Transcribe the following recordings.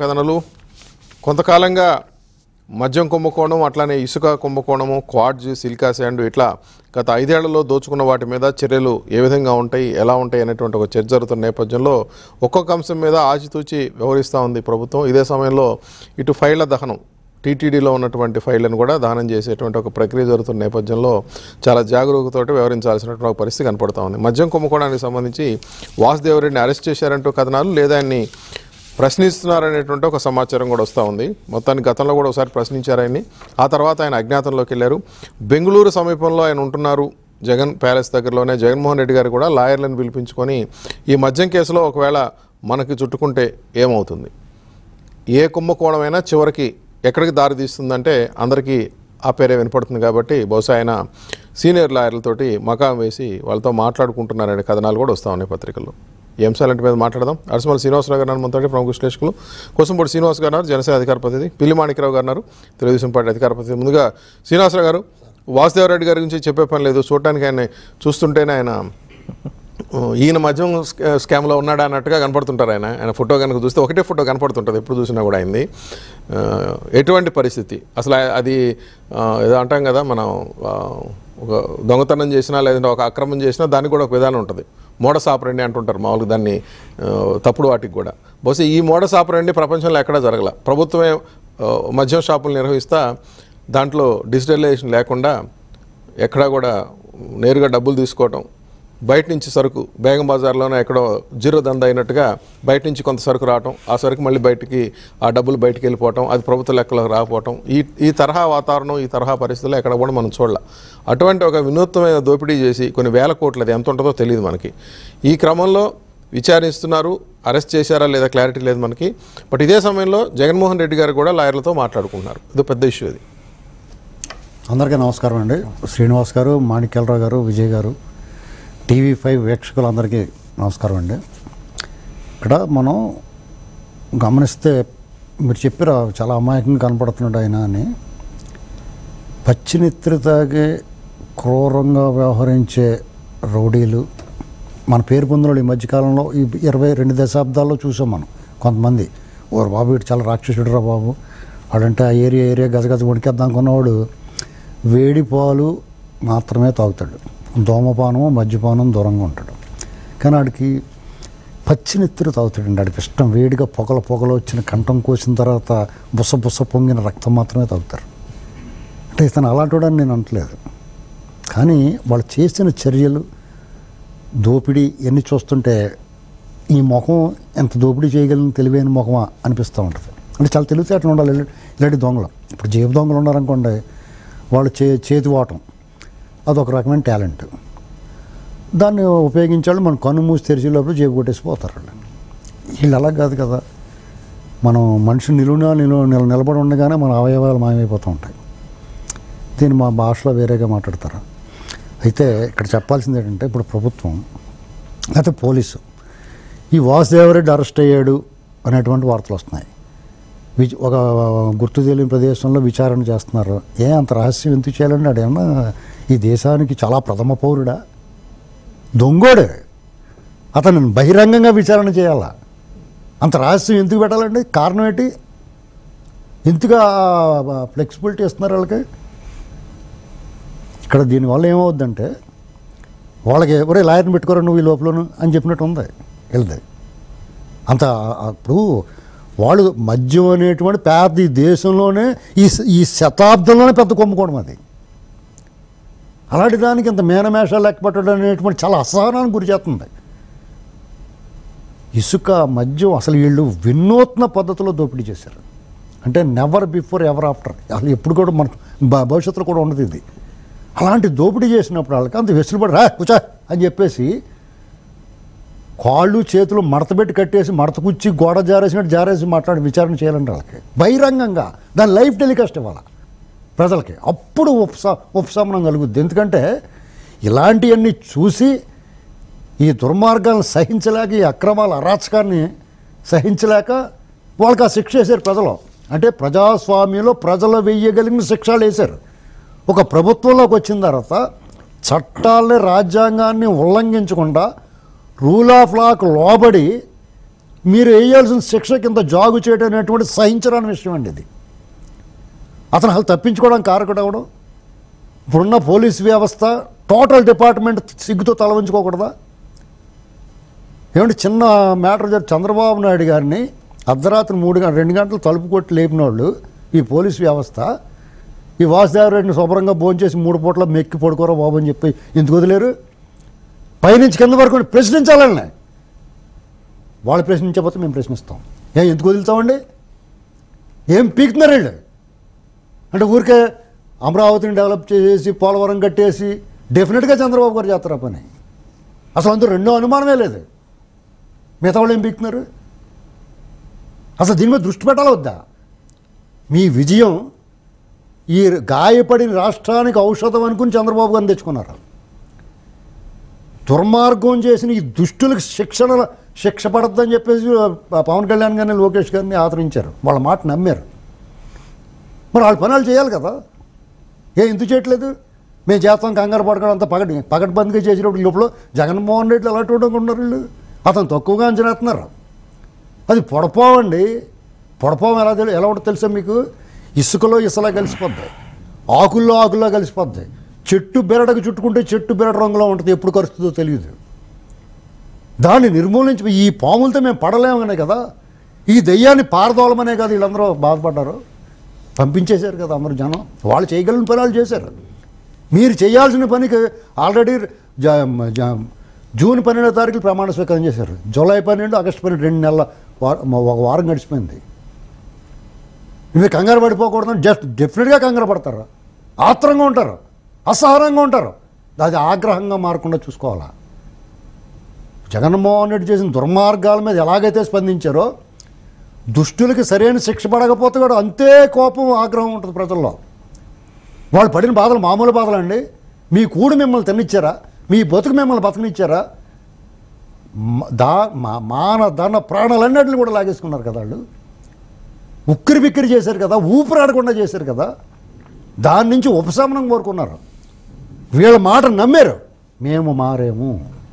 కథనలు కొంతకాలంగా మద్యం కుంభకోణం అట్లానే ఇసుక కుంభకోణము క్వాడ్జ్ సిలికా శాండ్ ఇట్లా గత ఐదేళ్లలో దోచుకున్న వాటి మీద చర్యలు ఏ విధంగా ఉంటాయి ఎలా ఉంటాయి అనేటువంటి ఒక చర్చ జరుగుతున్న నేపథ్యంలో ఒక్కొక్క అంశం మీద ఆచితూచి వ్యవహరిస్తూ ఉంది ప్రభుత్వం ఇదే సమయంలో ఇటు ఫైళ్ల దహనం టీటీడీలో ఉన్నటువంటి ఫైళ్లను కూడా దహనం చేసేటువంటి ఒక ప్రక్రియ జరుగుతున్న నేపథ్యంలో చాలా జాగరూకతోటి వ్యవహరించాల్సినటువంటి ఒక పరిస్థితి కనపడతా ఉంది మద్యం కుంభకోణానికి సంబంధించి వాసుదేవరెడ్డిని అరెస్ట్ చేశారంటూ కథనాలు లేదా ఆయన్ని ప్రశ్నిస్తున్నారనేటువంటి ఒక సమాచారం కూడా వస్తూ ఉంది మొత్తానికి గతంలో కూడా ఒకసారి ప్రశ్నించారని ఆ తర్వాత ఆయన అజ్ఞాతంలోకి వెళ్ళారు బెంగళూరు సమీపంలో ఆయన ఉంటున్నారు జగన్ ప్యాలెస్ దగ్గరలోనే జగన్మోహన్ రెడ్డి గారు కూడా లాయర్లను పిలిపించుకొని ఈ మద్యం కేసులో ఒకవేళ మనకి చుట్టుకుంటే ఏమవుతుంది ఏ కుంభకోణమైనా చివరికి ఎక్కడికి దారి తీస్తుందంటే అందరికీ ఆ పేరే వినపడుతుంది కాబట్టి బహుశా ఆయన సీనియర్ లాయర్లతోటి మకాం వేసి వాళ్ళతో మాట్లాడుకుంటున్నారనే కథనాలు కూడా వస్తూ ఉన్నాయి పత్రికల్లో ఈ అంశాలంటి మీద మాట్లాడదాం అరసమల్ శ్రీనివాసరావు గారు మనతో ప్రముఖ విశ్లేషకులు కోసంపూడి శ్రీనివాస్ గారు ఉన్నారు, జనసేన అధికార ప్రతినిధి పిల్లి మాణిక్యరావు గారు ఉన్నారు, తెలుగుదేశం పార్టీ అధికార ప్రతినిధి ముందుగా శ్రీనివాసరావు గారు వాసుదేవరెడ్డి గారి గురించి చెప్పే పని లేదు చూడటానికి ఆయన చూస్తుంటేనే ఆయన ఆ, ఈయన మద్యం స్కా- స్కామ్లో ఉన్నాడా అన్నట్టుగా కనపడుతుంటారు ఆయన ఆయన ఫోటో కనుక చూస్తే ఒకటే ఫోటో కనపడుతుంటుంది ఎప్పుడు చూసినా కూడా అయింది ఆ, ఎటువంటి పరిస్థితి అసలు ఆ- అది ఆ, ఏదో అంటాం కదా మనం ఆ, ఒక దొంగతనం చేసినా లేదంటే ఒక అక్రమం చేసినా దానికి కూడా ఒక విధానం ఉంటుంది మోడస్ ఆపరండి అంటుంటారు మామూలుగా దాన్ని ఆ, తప్పుడు వాటికి కూడా బహుశా ఈ మోడస్ ఆపరండి ప్రపంచంలో ఎక్కడా జరగల ప్రభుత్వమే ఆ, మద్యం షాపులు నిర్వహిస్తా దాంట్లో డిజిటలైజేషన్ లేకుండా ఎక్కడా కూడా నేరుగా డబ్బులు తీసుకోవటం బయట నుంచి సరుకు బేగం బజార్లోనే ఎక్కడో జీరో దంద అయినట్టుగా బయట నుంచి కొంత సరుకు రావటం ఆ సరుకు మళ్ళీ బయటికి ఆ డబ్బులు బయటికి వెళ్ళిపోవటం అది ప్రభుత్వ లెక్కలకు రాకపోవటం ఈ ఈ తరహా వాతావరణం ఈ తరహా పరిస్థితుల్లో ఎక్కడ కూడా మనం చూడాల అటువంటి ఒక వినూత్నమైన దోపిడీ చేసి కొన్ని వేల కోట్లు అది ఎంత ఉంటుందో తెలియదు మనకి ఈ క్రమంలో విచారిస్తున్నారు అరెస్ట్ చేశారా లేదా క్లారిటీ లేదు మనకి బట్ ఇదే సమయంలో జగన్మోహన్ రెడ్డి గారు కూడా లాయర్లతో మాట్లాడుకుంటున్నారు ఇది పెద్ద ఇష్యూ ఇది అందరికీ నమస్కారం అండి శ్రీనివాస్ గారు మాణిక్యాలరావు గారు విజయ్ గారు టీవీ ఫైవ్ వీక్షకులందరికీ నమస్కారం అండి ఇక్కడ మనం గమనిస్తే మీరు చెప్పారు చాలా అమాయకంగా కనపడుతున్నాడు ఆయన అని పచ్చినెత్తిరి తాగి క్రూరంగా వ్యవహరించే రౌడీలు మన పేరు పొందిన ఈ మధ్యకాలంలో ఈ ఇరవై రెండు దశాబ్దాల్లో చూసాం మనం కొంతమంది ఓరు బాబు వీడు చాలా రాక్షసుడు రా బాబు వాడంటే ఆ ఏరియా ఏరియా గజగజ వణికేద్దాం అనుకున్నవాడు వేడి పాలు మాత్రమే తాగుతాడు దోమపానం మద్యపానం దూరంగా ఉంటాడు కానీ వాడికి పచ్చినెత్తురు తాగుతాడండి వాడికి ఇష్టం వేడిగా పొగల పొగలు వచ్చిన కంఠం కోసిన తర్వాత బుస బుస పొంగిన రక్తం మాత్రమే తాగుతారు అంటే ఇతను అలాంటి వాడని నేను అనట్లేదు కానీ వాళ్ళు చేసిన చర్యలు దోపిడీ ఎన్ని చూస్తుంటే ఈ ముఖం ఎంత దోపిడీ చేయగలిగిన తెలివైన ముఖమా అనిపిస్తూ ఉంటుంది అంటే చాలా తెలివితేటలు ఉండాలి ఇలాంటి- ఇలాంటి దొంగలు ఇప్పుడు జేబు దొంగలు ఉన్నారనుకోండి వాళ్ళు చే చేతి వాటం అదొక రకమైన టాలెంట్ దాన్ని ఉపయోగించాలి మనం కన్ను మూసి తెరిచే లోపల జేబు కొట్టేసిపోతారు వాళ్ళు వీళ్ళు అలా కాదు కదా మనం మనిషి నిలువున నిలువ నిల నిలబడి ఉండగానే మన అవయవాలు మాయమైపోతూ ఉంటాయి దీన్ని మా భాషలో వేరేగా మాట్లాడతారు అయితే ఇక్కడ చెప్పాల్సింది ఏంటంటే ఇప్పుడు ప్రభుత్వం అయితే పోలీసు ఈ వాసుదేవరెడ్డి అరెస్ట్ అయ్యాడు అనేటువంటి వార్తలు వస్తున్నాయి విచ ఒక గుర్తు తెలియని ప్రదేశంలో విచారణ చేస్తున్నారు ఏ అంత రహస్యం ఎందుకు చేయాలండి ఆడేమన్నా ఈ దేశానికి చాలా ప్రథమ పౌరుడా దొంగోడే అతను బహిరంగంగా విచారణ చేయాలా అంత రహస్యం ఎందుకు పెట్టాలండి కారణం ఏంటి ఎందుకు ఫ్లెక్సిబిలిటీ ఇస్తున్నారు వాళ్ళకి ఇక్కడ దీనివల్ల ఏమవుద్దంటే వాళ్ళకి ఒరే లాయర్ని పెట్టుకోరా నువ్వు ఈ లోపలను అని చెప్పినట్టు ఉంది వెళ్తే అంత అప్పుడు వాళ్ళు మద్యం అనేటువంటి పెద్ద ఈ దేశంలోనే ఈ ఈ శతాబ్దంలోనే పెద్ద కుంభకోణం అది అలాంటి దానికి ఇంత మేనమేషాలు లెక్క పెట్టడం అనేటువంటి చాలా అసహనానికి గురి చేస్తుంది ఇసుక మద్యం అసలు వీళ్ళు వినూత్న పద్ధతిలో దోపిడీ చేశారు అంటే నెవర్ బిఫోర్ ఎవర్ ఆఫ్టర్ అసలు ఎప్పుడు కూడా మన భ- భవిష్యత్తులో కూడా ఉండదు ఇది అలాంటి దోపిడీ చేసినప్పుడు వాళ్ళకి అంత వెసులుబడి రా కూర్చో అని చెప్పేసి కాళ్ళు చేతులు మడతపెట్టి కట్టేసి మడత కుచ్చి గోడ జారేసినట్టు జారేసి మాట్లాడి విచారణ చేయాలంటే వాళ్ళకి బహిరంగంగా దాని లైఫ్ టెలికాస్ట్ ఇవ్వాలి ప్రజలకి అప్పుడు ఉపశ ఉపశమనం కలుగుద్ది ఎందుకంటే ఇలాంటివన్నీ చూసి ఈ దుర్మార్గాలను సహించలేక ఈ అక్రమాల అరాచకాన్ని సహించలేక వాళ్ళకి ఆ శిక్ష వేశారు ప్రజలు అంటే ప్రజాస్వామ్యంలో ప్రజలు వెయ్యగలిగిన శిక్షలు వేశారు ఒక ప్రభుత్వంలోకి వచ్చిన తర్వాత చట్టాలని రాజ్యాంగాన్ని ఉల్లంఘించకుండా రూల్ ఆఫ్ లాకు లోబడి మీరు వేయాల్సిన శిక్ష కింద జాగు చేయడం అనేటువంటి సహించరాని విషయం అండి ఇది అతను అసలు తప్పించుకోవడం కారకుడు అవడం ఇప్పుడున్న పోలీస్ వ్యవస్థ టోటల్ డిపార్ట్మెంట్ సిగ్గుతో తల వంచుకోకూడదా ఏమంటే చిన్న మ్యాటర్ జరిగి చంద్రబాబు నాయుడు గారిని అర్ధరాత్రి మూడు గంటలు రెండు గంటలు తలుపు కొట్టి లేపిన వాళ్ళు ఈ పోలీస్ వ్యవస్థ ఈ వాసుదేవరెడ్డిని శుభ్రంగా భోంచేసి మూడు పూట్ల మెక్కి పడుకోరా బాబు అని చెప్పి ఎందుకు వదిలేరు పైనుంచి కింద వరకు ప్రశ్నించాలని వాళ్ళు ప్రశ్నించకపోతే మేము ప్రశ్నిస్తాం ఏం ఎందుకు వదులుతామండి ఏం పీకుతున్నారు వీళ్ళు అంటే ఊరికే అమరావతిని డెవలప్ చేసి పోలవరం కట్టేసి డెఫినెట్గా చంద్రబాబు గారు చేస్తారు ఆ పని అసలు అందులో రెండో అనుమానమే లేదు మిగతా వాళ్ళు ఏం పీకుతున్నారు అసలు దీని మీద దృష్టి పెట్టాలా వద్దా మీ విజయం ఈ గాయపడిన రాష్ట్రానికి ఔషధం అనుకుని చంద్రబాబు గారిని తెచ్చుకున్నారు దుర్మార్గం చేసిన ఈ దుష్టులకు శిక్షణ శిక్ష పడద్దని చెప్పేసి పవన్ కళ్యాణ్ గారిని లోకేష్ గారిని ఆదరించారు వాళ్ళ మాట నమ్మారు మరి వాళ్ళ పనులు చేయాలి కదా ఏ ఎందుకు చేయట్లేదు మేము చేస్తాం కంగారు పడకడం అంతా పగటి పగటిబందిగా చేసేటప్పుడు లోపల జగన్మోహన్ రెడ్డి అలాంటి ఉన్నారు వీళ్ళు అతను తక్కువగా అంచనేస్తున్నారు అది పొడపోవండి పొడపోవం ఎలా తెలి ఎలా ఉంటుందో తెలుసా మీకు ఇసుకలో ఇసులా కలిసిపోద్ది ఆకుల్లో ఆకుల్లో కలిసిపోద్ది చెట్టు బెరడకు చుట్టుకుంటే చెట్టు బెరడు రంగులో ఉంటుంది ఎప్పుడు కరుస్తుందో తెలియదు దాన్ని నిర్మూలించి ఈ పాములతో మేము పడలేమనే కదా ఈ దెయ్యాన్ని పారదోలమనే కదా వీళ్ళందరూ బాధపడ్డారు పంపించేశారు కదా అందరూ జనం వాళ్ళు చేయగలిగిన పని వాళ్ళు చేశారు మీరు చేయాల్సిన పనికి ఆల్రెడీ జ- జ- జూన్ పన్నెండో తారీఖు ప్రమాణ స్వీకారం చేశారు జూలై పన్నెండు ఆగస్టు పన్నెండు రెండు నెలల వార- ఒక వారం గడిచిపోయింది మీరు కంగారు పడిపోకూడదని జస్ట్ డెఫినెట్గా కంగారు పడతారు ఆత్రంగా ఉంటారు అసహనంగా ఉంటారు అది ఆగ్రహంగా మారకుండా చూసుకోవాలా జగన్మోహన్ రెడ్డి చేసిన దుర్మార్గాల మీద ఎలాగైతే స్పందించారో దుష్టులకి సరైన శిక్ష పడకపోతే కూడా అంతే కోపం ఆగ్రహం ఉంటుంది ప్రజల్లో వాళ్ళు పడిన బాధలు మామూలు బాధలు అండి మీ కూడు మిమ్మల్ని తినిచ్చారా మీ బతుకు మిమ్మల్ని బతకనిచ్చారా మ- దా మా మాన ధన ప్రాణాలన్నింటిని కూడా లాగేసుకున్నారు కదా వాళ్ళు ఉక్కిరి బిక్కిరి చేశారు కదా ఊపిరాడకుండా చేశారు కదా దాని నుంచి ఉపశమనం కోరుకున్నారు వీళ్ళ మాట నమ్మారు మేము మారేము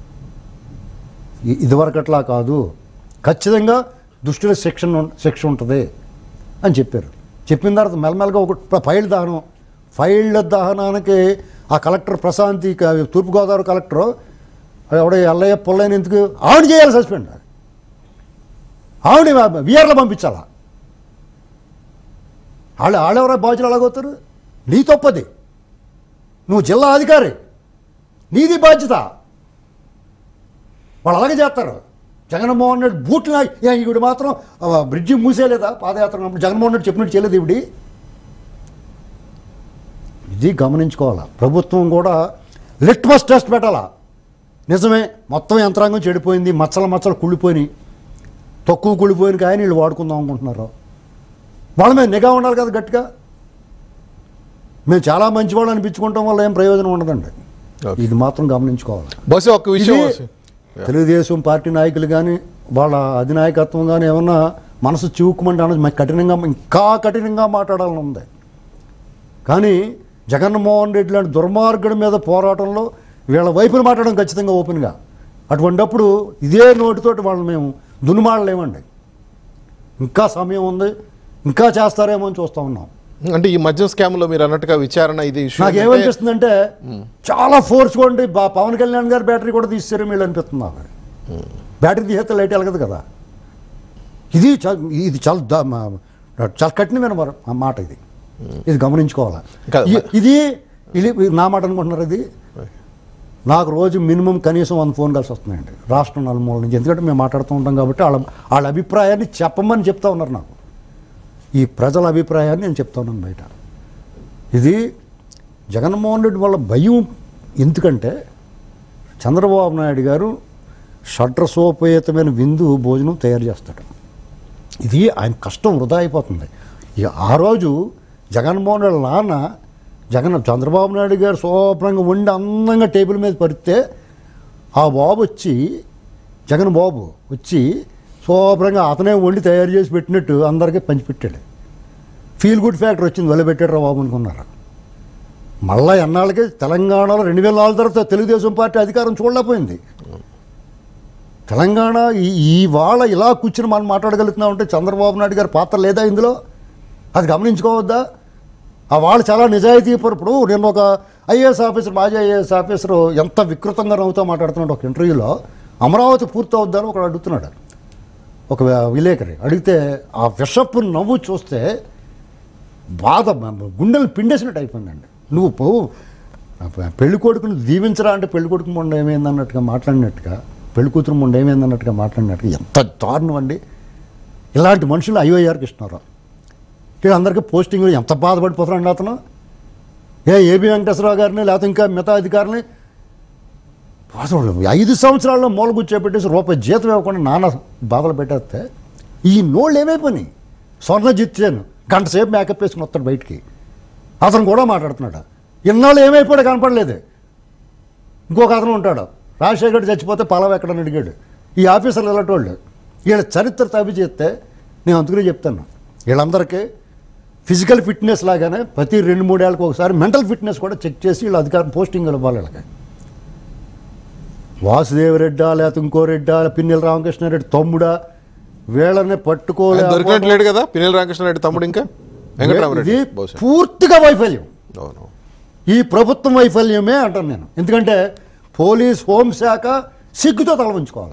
ఇ- ఇదివరకట్లా కాదు ఖచ్చితంగా దుష్టుల శిక్షణ ఉం- శిక్ష ఉంటుంది అని చెప్పారు చెప్పిన తర్వాత మెల్లమెల్లగా ఒక ప- ఫైల్ దహనం ఫైళ్ళ దహనానికి ఆ కలెక్టర్ ప్రశాంతి క- తూర్పుగోదావరి కలెక్టర్ ఎవడ ఎల్లయ్య పుల్లయ్యని ఎందుకు ఆవిడ చేయాలి సస్పెండ్ ఆవిడ విఆర్లో పంపించాలా వాళ్ళు వాళ్ళెవరో బాధ్యులు అలాగవుతారు నీ తప్పది నువ్వు జిల్లా అధికారి నీది బాధ్యత వాళ్ళు అలాగే చేస్తారు జగన్మోహన్ రెడ్డి బూట్లు నా- ఏ, ఈవిడ మాత్రం ఆ, బ్రిడ్జి మూసేయలేదా పాదయాత్ర ఉన్నప్పుడు జగన్మోహన్ రెడ్డి చెప్పినట్టు చేయలేదు ఈవిడి ఇది గమనించుకోవాలా ప్రభుత్వం కూడా లిట్మస్ టెస్ట్ పెట్టాలా నిజమే మొత్తం యంత్రాంగం చెడిపోయింది మచ్చల మచ్చలు కుళ్ళిపోయినాయి తక్కువ కుళ్ళిపోయిన కానీ వీళ్ళు వాడుకుందాం అనుకుంటున్నారు వాళ్ళ మీద నిఘా ఉండాలి కదా గట్టిగా మేము చాలా మంచివాళ్ళు అనిపించుకుంటాం వల్ల ఏం ప్రయోజనం ఉండదండి Okay. ఇది మాత్రం గమనించుకోవాలి బహుశా ఒక విషయం ఇది వసి- తెలుగుదేశం పార్టీ నాయకులు కానీ వాళ్ళ అధినాయకత్వం కానీ ఏమన్నా మనసు చివుకుమంటే అన్నది మాకు కఠినంగా ఇంకా కఠినంగా మాట్లాడాలని ఉంది కానీ జగన్మోహన్ రెడ్డి లాంటి దుర్మార్గుడి మీద పోరాటంలో వీళ్ళ వైపున మాట్లాడడం ఖచ్చితంగా ఓపెన్గా అటువంటప్పుడు ఇదే నోటితోటి వాళ్ళు మేము దున్నుమాడలేమండి ఇంకా సమయం ఉంది ఇంకా చేస్తారేమో అని చూస్తూ ఉన్నాం అంటే ఈ మద్యం స్కామ్ లో మీరు అన్నట్టుగా విచారణ ఇది issue నాకు అంటే- ఏమనిపిస్తుందంటే చాలా ఫోర్స్ కొండి బా- పవన్ కళ్యాణ్ గారు బ్యాటరీ కూడా తీసేసారు వీళ్ళు అనిపిస్తుంది నాకు బ్యాటరీ తీసేస్తే లైట్ వెళ్ళదు కదా ఇది చా- ఇది చాలా దా- మా- చాలా కఠినమైన వర- ఆ మాట ఇది ఇది గమనించుకోవాలి ఇంకా- ఇ- ఇది ఇది నా మాట అనుకుంటున్నారు ఇది నాకు రోజు మినిమం కనీసం వంద ఫోన్ కాల్స్ వస్తున్నాయండి రాష్ట్రం నలుమూల నుంచి ఎందుకంటే మేము మాట్లాడుతూ ఉంటాం కాబట్టి వాళ్ళ వాళ్ళ అభిప్రాయాన్ని చెప్పమని చెప్తా ఉన్నారు నాకు ఈ ప్రజల అభిప్రాయాన్ని నేను చెప్తా ఉన్నాను బయట ఇది జగన్మోహన్ రెడ్డి వల్ల భయం ఎందుకంటే చంద్రబాబు నాయుడు గారు షడ్రసోపేతమైన విందు భోజనం తయారు చేస్తాడు ఇది ఆయన కష్టం వృధా అయిపోతుంది ఇక ఆ రోజు జగన్మోహన్ రెడ్డి నాన్న జగన్ చంద్రబాబు నాయుడు గారు శుభ్రంగా వండి అందంగా టేబుల్ మీద పరిస్తే ఆ బాబు వచ్చి జగన్ బాబు వచ్చి శుభ్రంగా అతనే వండి తయారు చేసి పెట్టినట్టు అందరికీ పంచిపెట్టాడు ఫీల్ గుడ్ ఫ్యాక్టర్ వచ్చింది వెలబెట్టాడు రా బాబు అనుకున్నారు మళ్ళా ఎన్నాళ్ళకి తెలంగాణలో రెండు వేల నాలుగు తర్వాత తెలుగుదేశం పార్టీ అధికారం చూడలేకపోయింది తెలంగాణ ఈ ఈ వాళ్ళ ఇలా కూర్చుని మనం మాట్లాడగలుగుతున్నాం అంటే చంద్రబాబు నాయుడు గారి పాత్ర లేదా ఇందులో అది గమనించుకోవద్దా ఆ వాళ్ళు చాలా నిజాయితీ ఇప్పుడు నేను ఒక ఐఏఎస్ ఆఫీసర్ మాజీ ఐఏఎస్ ఆఫీసర్ ఎంత వికృతంగా నవ్వుతూ మాట్లాడుతున్నాడు ఒక ఇంటర్వ్యూలో అమరావతి పూర్తవుద్దని ఒకడు అడుగుతున్నాడు ఒక విలేకరి అడిగితే ఆ విషపు నవ్వు చూస్తే బాధ గుండెలు పిండేసినట్టు అయిపోయిందండి నువ్వు పో పెళ్లి కొడుకుని దీవించరా అంటే పెళ్లి కొడుకు మొండ ఏమైంది అన్నట్టుగా మాట్లాడినట్టుగా పెళ్లి కూతురు మొండ ఏమైంది అన్నట్టుగా మాట్లాడినట్టుగా ఎంత దారుణం అండి ఇలాంటి మనుషులు ఐఓఆర్ కృష్ణారావు ఇక అందరికీ పోస్టింగ్ ఎంత బాధపడిపోతున్నాడు అతను ఏ ఏబి వెంకటేశ్వరరావు గారిని లేకపోతే ఇంకా మిగతా అధికారిని అసలు ఐదు సంవత్సరాల్లో మూల కూర్చోబెట్టేసి రూపాయి జీతం ఇవ్వకుండా నాన్న బాధలు పెట్టేస్తే ఈ నోళ్ళు ఏమైపోయినాయి స్వర్ణ జిత్యాను గంట సేపు మేకప్ వేసుకుని వస్తాడు బయటికి అతను కూడా మాట్లాడుతున్నాడు ఇన్నాళ్ళు ఏమైపోయాడు కనపడలేదు ఇంకొక అతను ఉంటాడు రాజశేఖర్ చచ్చిపోతే పొలం ఎక్కడని అడిగాడు ఈ ఆఫీసర్లు ఇలాంటి వాళ్ళు వీళ్ళ చరిత్ర తవ్వి చేస్తే నేను అందుకనే చెప్తాను వీళ్ళందరికీ ఫిజికల్ ఫిట్నెస్ లాగానే ప్రతి రెండు మూడేళ్ళకి ఒకసారి మెంటల్ ఫిట్నెస్ కూడా చెక్ చేసి వీళ్ళ అధికారం పోస్టింగ్ ఇవ్వాలి వీళ్ళకి వాసుదేవరెడ్డా లేకపోతే ఇంకో రెడ్డా పిన్నెల రామకృష్ణారెడ్డి తమ్ముడా వీళ్ళని ఆయన పట్టుకోలే దొరికినట్లేడు కదా పినిల్ రామకృష్ణారెడ్డి తమ్ముడు ఇంకా వెంకటరామరెడ్డి ఇది బహుశా పూర్తిగా వైఫల్యం అవును ఈ ప్రభుత్వం వైఫల్యమే అంటాను నేను ఎందుకంటే పోలీస్ హోంశాఖ సిగ్గుతో తల ఉంచుకోవాలి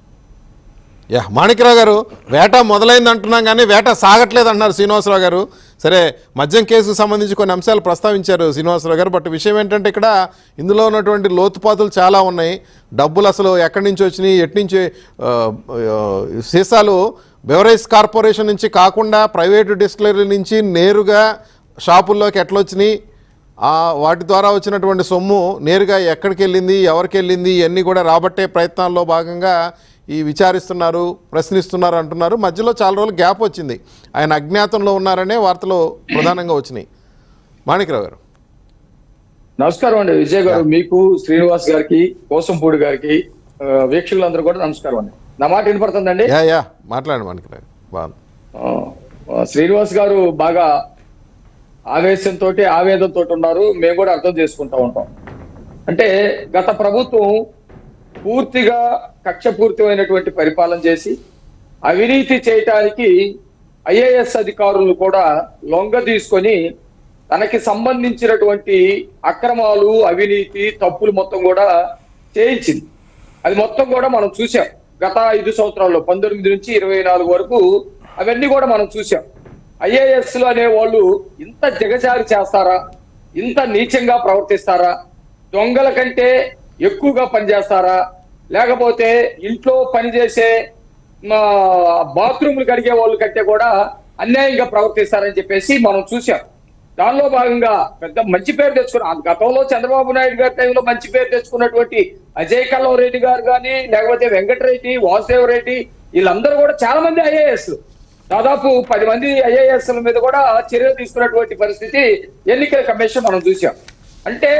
యా మాణిక్యరావు గారు వేట మొదలైంది అంటున్నాం కానీ వేట సాగట్లేదు అంటున్నారు శ్రీనివాసరావు గారు సరే మద్యం కేసుకు సంబంధించి కొన్ని అంశాలు ప్రస్తావించారు శ్రీనివాసరావు గారు బట్ విషయం ఏంటంటే ఇక్కడ ఇందులో ఉన్నటువంటి లోతుపాతులు చాలా ఉన్నాయి డబ్బులు అసలు ఎక్కడి నుంచి వచ్చినాయి ఎటు నుంచి ఆ, ఆ, సీసాలు బెవరేజ్ కార్పొరేషన్ నుంచి కాకుండా ప్రైవేటు డిస్టిలరీ నుంచి నేరుగా షాపుల్లోకి ఎట్లొచ్చినాయి ఆ వాటి ద్వారా వచ్చినటువంటి సొమ్ము నేరుగా ఎక్కడికి వెళ్ళింది ఎవరికి వెళ్ళింది ఇవన్నీ కూడా రాబట్టే ప్రయత్నాల్లో భాగంగా ఈ విచారిస్తున్నారు ప్రశ్నిస్తున్నారు అంటున్నారు మధ్యలో చాలా రోజులు గ్యాప్ వచ్చింది ఆయన అజ్ఞాతంలో ఉన్నారనే వార్తలు ప్రధానంగా వచ్చినాయి మాణిక్రావు గారు నమస్కారం అండి విజయ్ గారు మీకు శ్రీనివాస్ గారికి కోసంపూడి గారికి ఆ, వీక్షకులందరూ కూడా నమస్కారం అండి నా మాట వినపడుతుందండి యా యా మాట్లాడండి మాణిక్రావు గారు బాగుంది ఆ, ఆ, శ్రీనివాస్ గారు బాగా ఆవేశంతో ఆవేదనతో ఉన్నారు మేము కూడా అర్థం చేసుకుంటా ఉంటాం అంటే గత ప్రభుత్వం పూర్తిగా కక్షపూరితమైనటువంటి పరిపాలన చేసి అవినీతి చేయటానికి ఐఏఎస్ అధికారులు కూడా లొంగ తీసుకొని తనకి సంబంధించినటువంటి అక్రమాలు అవినీతి తప్పులు మొత్తం కూడా చేయించింది అది మొత్తం కూడా మనం చూసాం గత ఐదు సంవత్సరాల్లో పంతొమ్మిది నుంచి ఇరవై నాలుగు వరకు అవన్నీ కూడా మనం చూసాం ఐఏఎస్ లు అనే వాళ్ళు ఇంత దిగజారి చేస్తారా ఇంత నీచంగా ప్రవర్తిస్తారా దొంగల కంటే ఎక్కువగా పనిచేస్తారా లేకపోతే ఇంట్లో పనిచేసే మా బాత్రూమ్లు కడిగే వాళ్ళు కంటే కూడా అన్యాయంగా ప్రవర్తిస్తారని చెప్పేసి మనం చూసాం దానిలో భాగంగా పెద్ద మంచి పేరు తెచ్చుకున్న గతంలో చంద్రబాబు నాయుడు గారి టైంలో మంచి పేరు తెచ్చుకున్నటువంటి అజయ్ కల్లం రెడ్డి గారు కానీ లేకపోతే వెంకటరెడ్డి వాసుదేవ్ రెడ్డి వీళ్ళందరూ కూడా చాలా మంది ఐఏఎస్ దాదాపు పది మంది ఐఏఎస్ మీద కూడా చర్యలు తీసుకున్నటువంటి పరిస్థితి ఎన్నికల కమిషన్ మనం చూసాం అంటే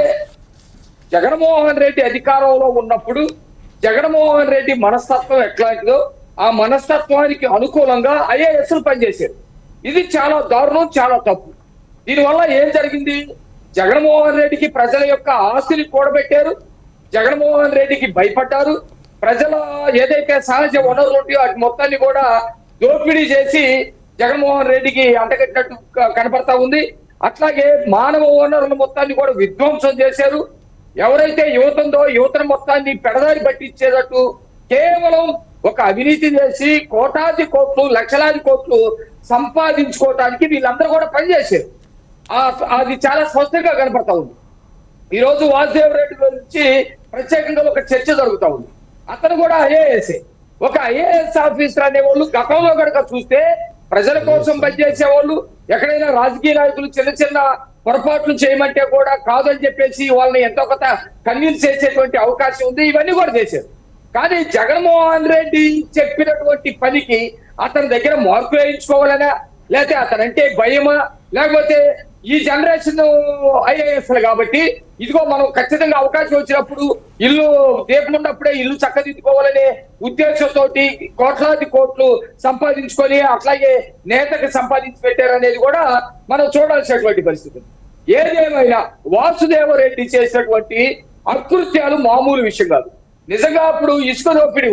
జగన్మోహన్ రెడ్డి అధికారంలో ఉన్నప్పుడు జగన్మోహన్ రెడ్డి మనస్తత్వం ఎట్లాంటిదో ఆ మనస్తత్వానికి అనుకూలంగా ఐఏఎస్లు పనిచేశారు ఇది చాలా దారుణం చాలా తప్పు దీనివల్ల ఏం జరిగింది జగన్మోహన్ రెడ్డికి ప్రజల యొక్క ఆస్తిని కూడబెట్టారు జగన్మోహన్ రెడ్డికి భయపడ్డారు ప్రజల ఏదైతే సహజ వనరులు ఉంటాయో వాటి మొత్తాన్ని కూడా దోపిడీ చేసి జగన్మోహన్ రెడ్డికి అంటగట్టినట్టు క- కనపడతా ఉంది అట్లాగే మానవ వనరుల మొత్తాన్ని కూడా విధ్వంసం చేశారు ఎవరైతే యువత ఉందో యువతను మొత్తాన్ని పెడదారి పట్టించేటట్టు కేవలం ఒక అవినీతి చేసి కోటాది కోట్లు లక్షలాది కోట్లు సంపాదించుకోవటానికి వీళ్ళందరూ కూడా పనిచేశారు ఆ- అది చాలా స్పష్టంగా కనపడతా ఉంది ఈ రోజు వాసుదేవ్ రెడ్డి గురించి ప్రత్యేకంగా ఒక చర్చ జరుగుతా ఉంది అతను కూడా ఐఏఎస్ ఒక ఐఏఎస్ ఆఫీసర్ అనేవాళ్ళు గతంలో కనుక చూస్తే ప్రజల కోసం పనిచేసే వాళ్ళు ఎక్కడైనా రాజకీయ నాయకులు చిన్న చిన్న పొరపాట్లు చేయమంటే కూడా కాదని చెప్పేసి వాళ్ళని ఎంతో కొంత కన్విన్స్ చేసేటువంటి అవకాశం ఉంది ఇవన్నీ కూడా చేశారు కానీ జగన్మోహన్ రెడ్డి చెప్పినటువంటి పనికి అతని దగ్గర మార్కులు వేయించుకోవాలనా లేకపోతే అతనంటే భయమా లేకపోతే ఈ జనరేషన్ ఐఏఎస్ కాబట్టి ఇదిగో మనం ఖచ్చితంగా అవకాశం వచ్చినప్పుడు ఇల్లు దీపం ఉన్నప్పుడే ఇల్లు చక్కదిద్దుకోవాలనే ఉద్దేశంతో కోట్లాది కోట్లు సంపాదించుకొని అట్లాగే నేతకి సంపాదించి పెట్టారనేది కూడా మనం చూడాల్సినటువంటి పరిస్థితి ఏదేమైనా వాసుదేవరెడ్డి చేసినటువంటి అకృత్యాలు మామూలు విషయం కాదు నిజంగా అప్పుడు ఇసుక దోపిడీ ఉంది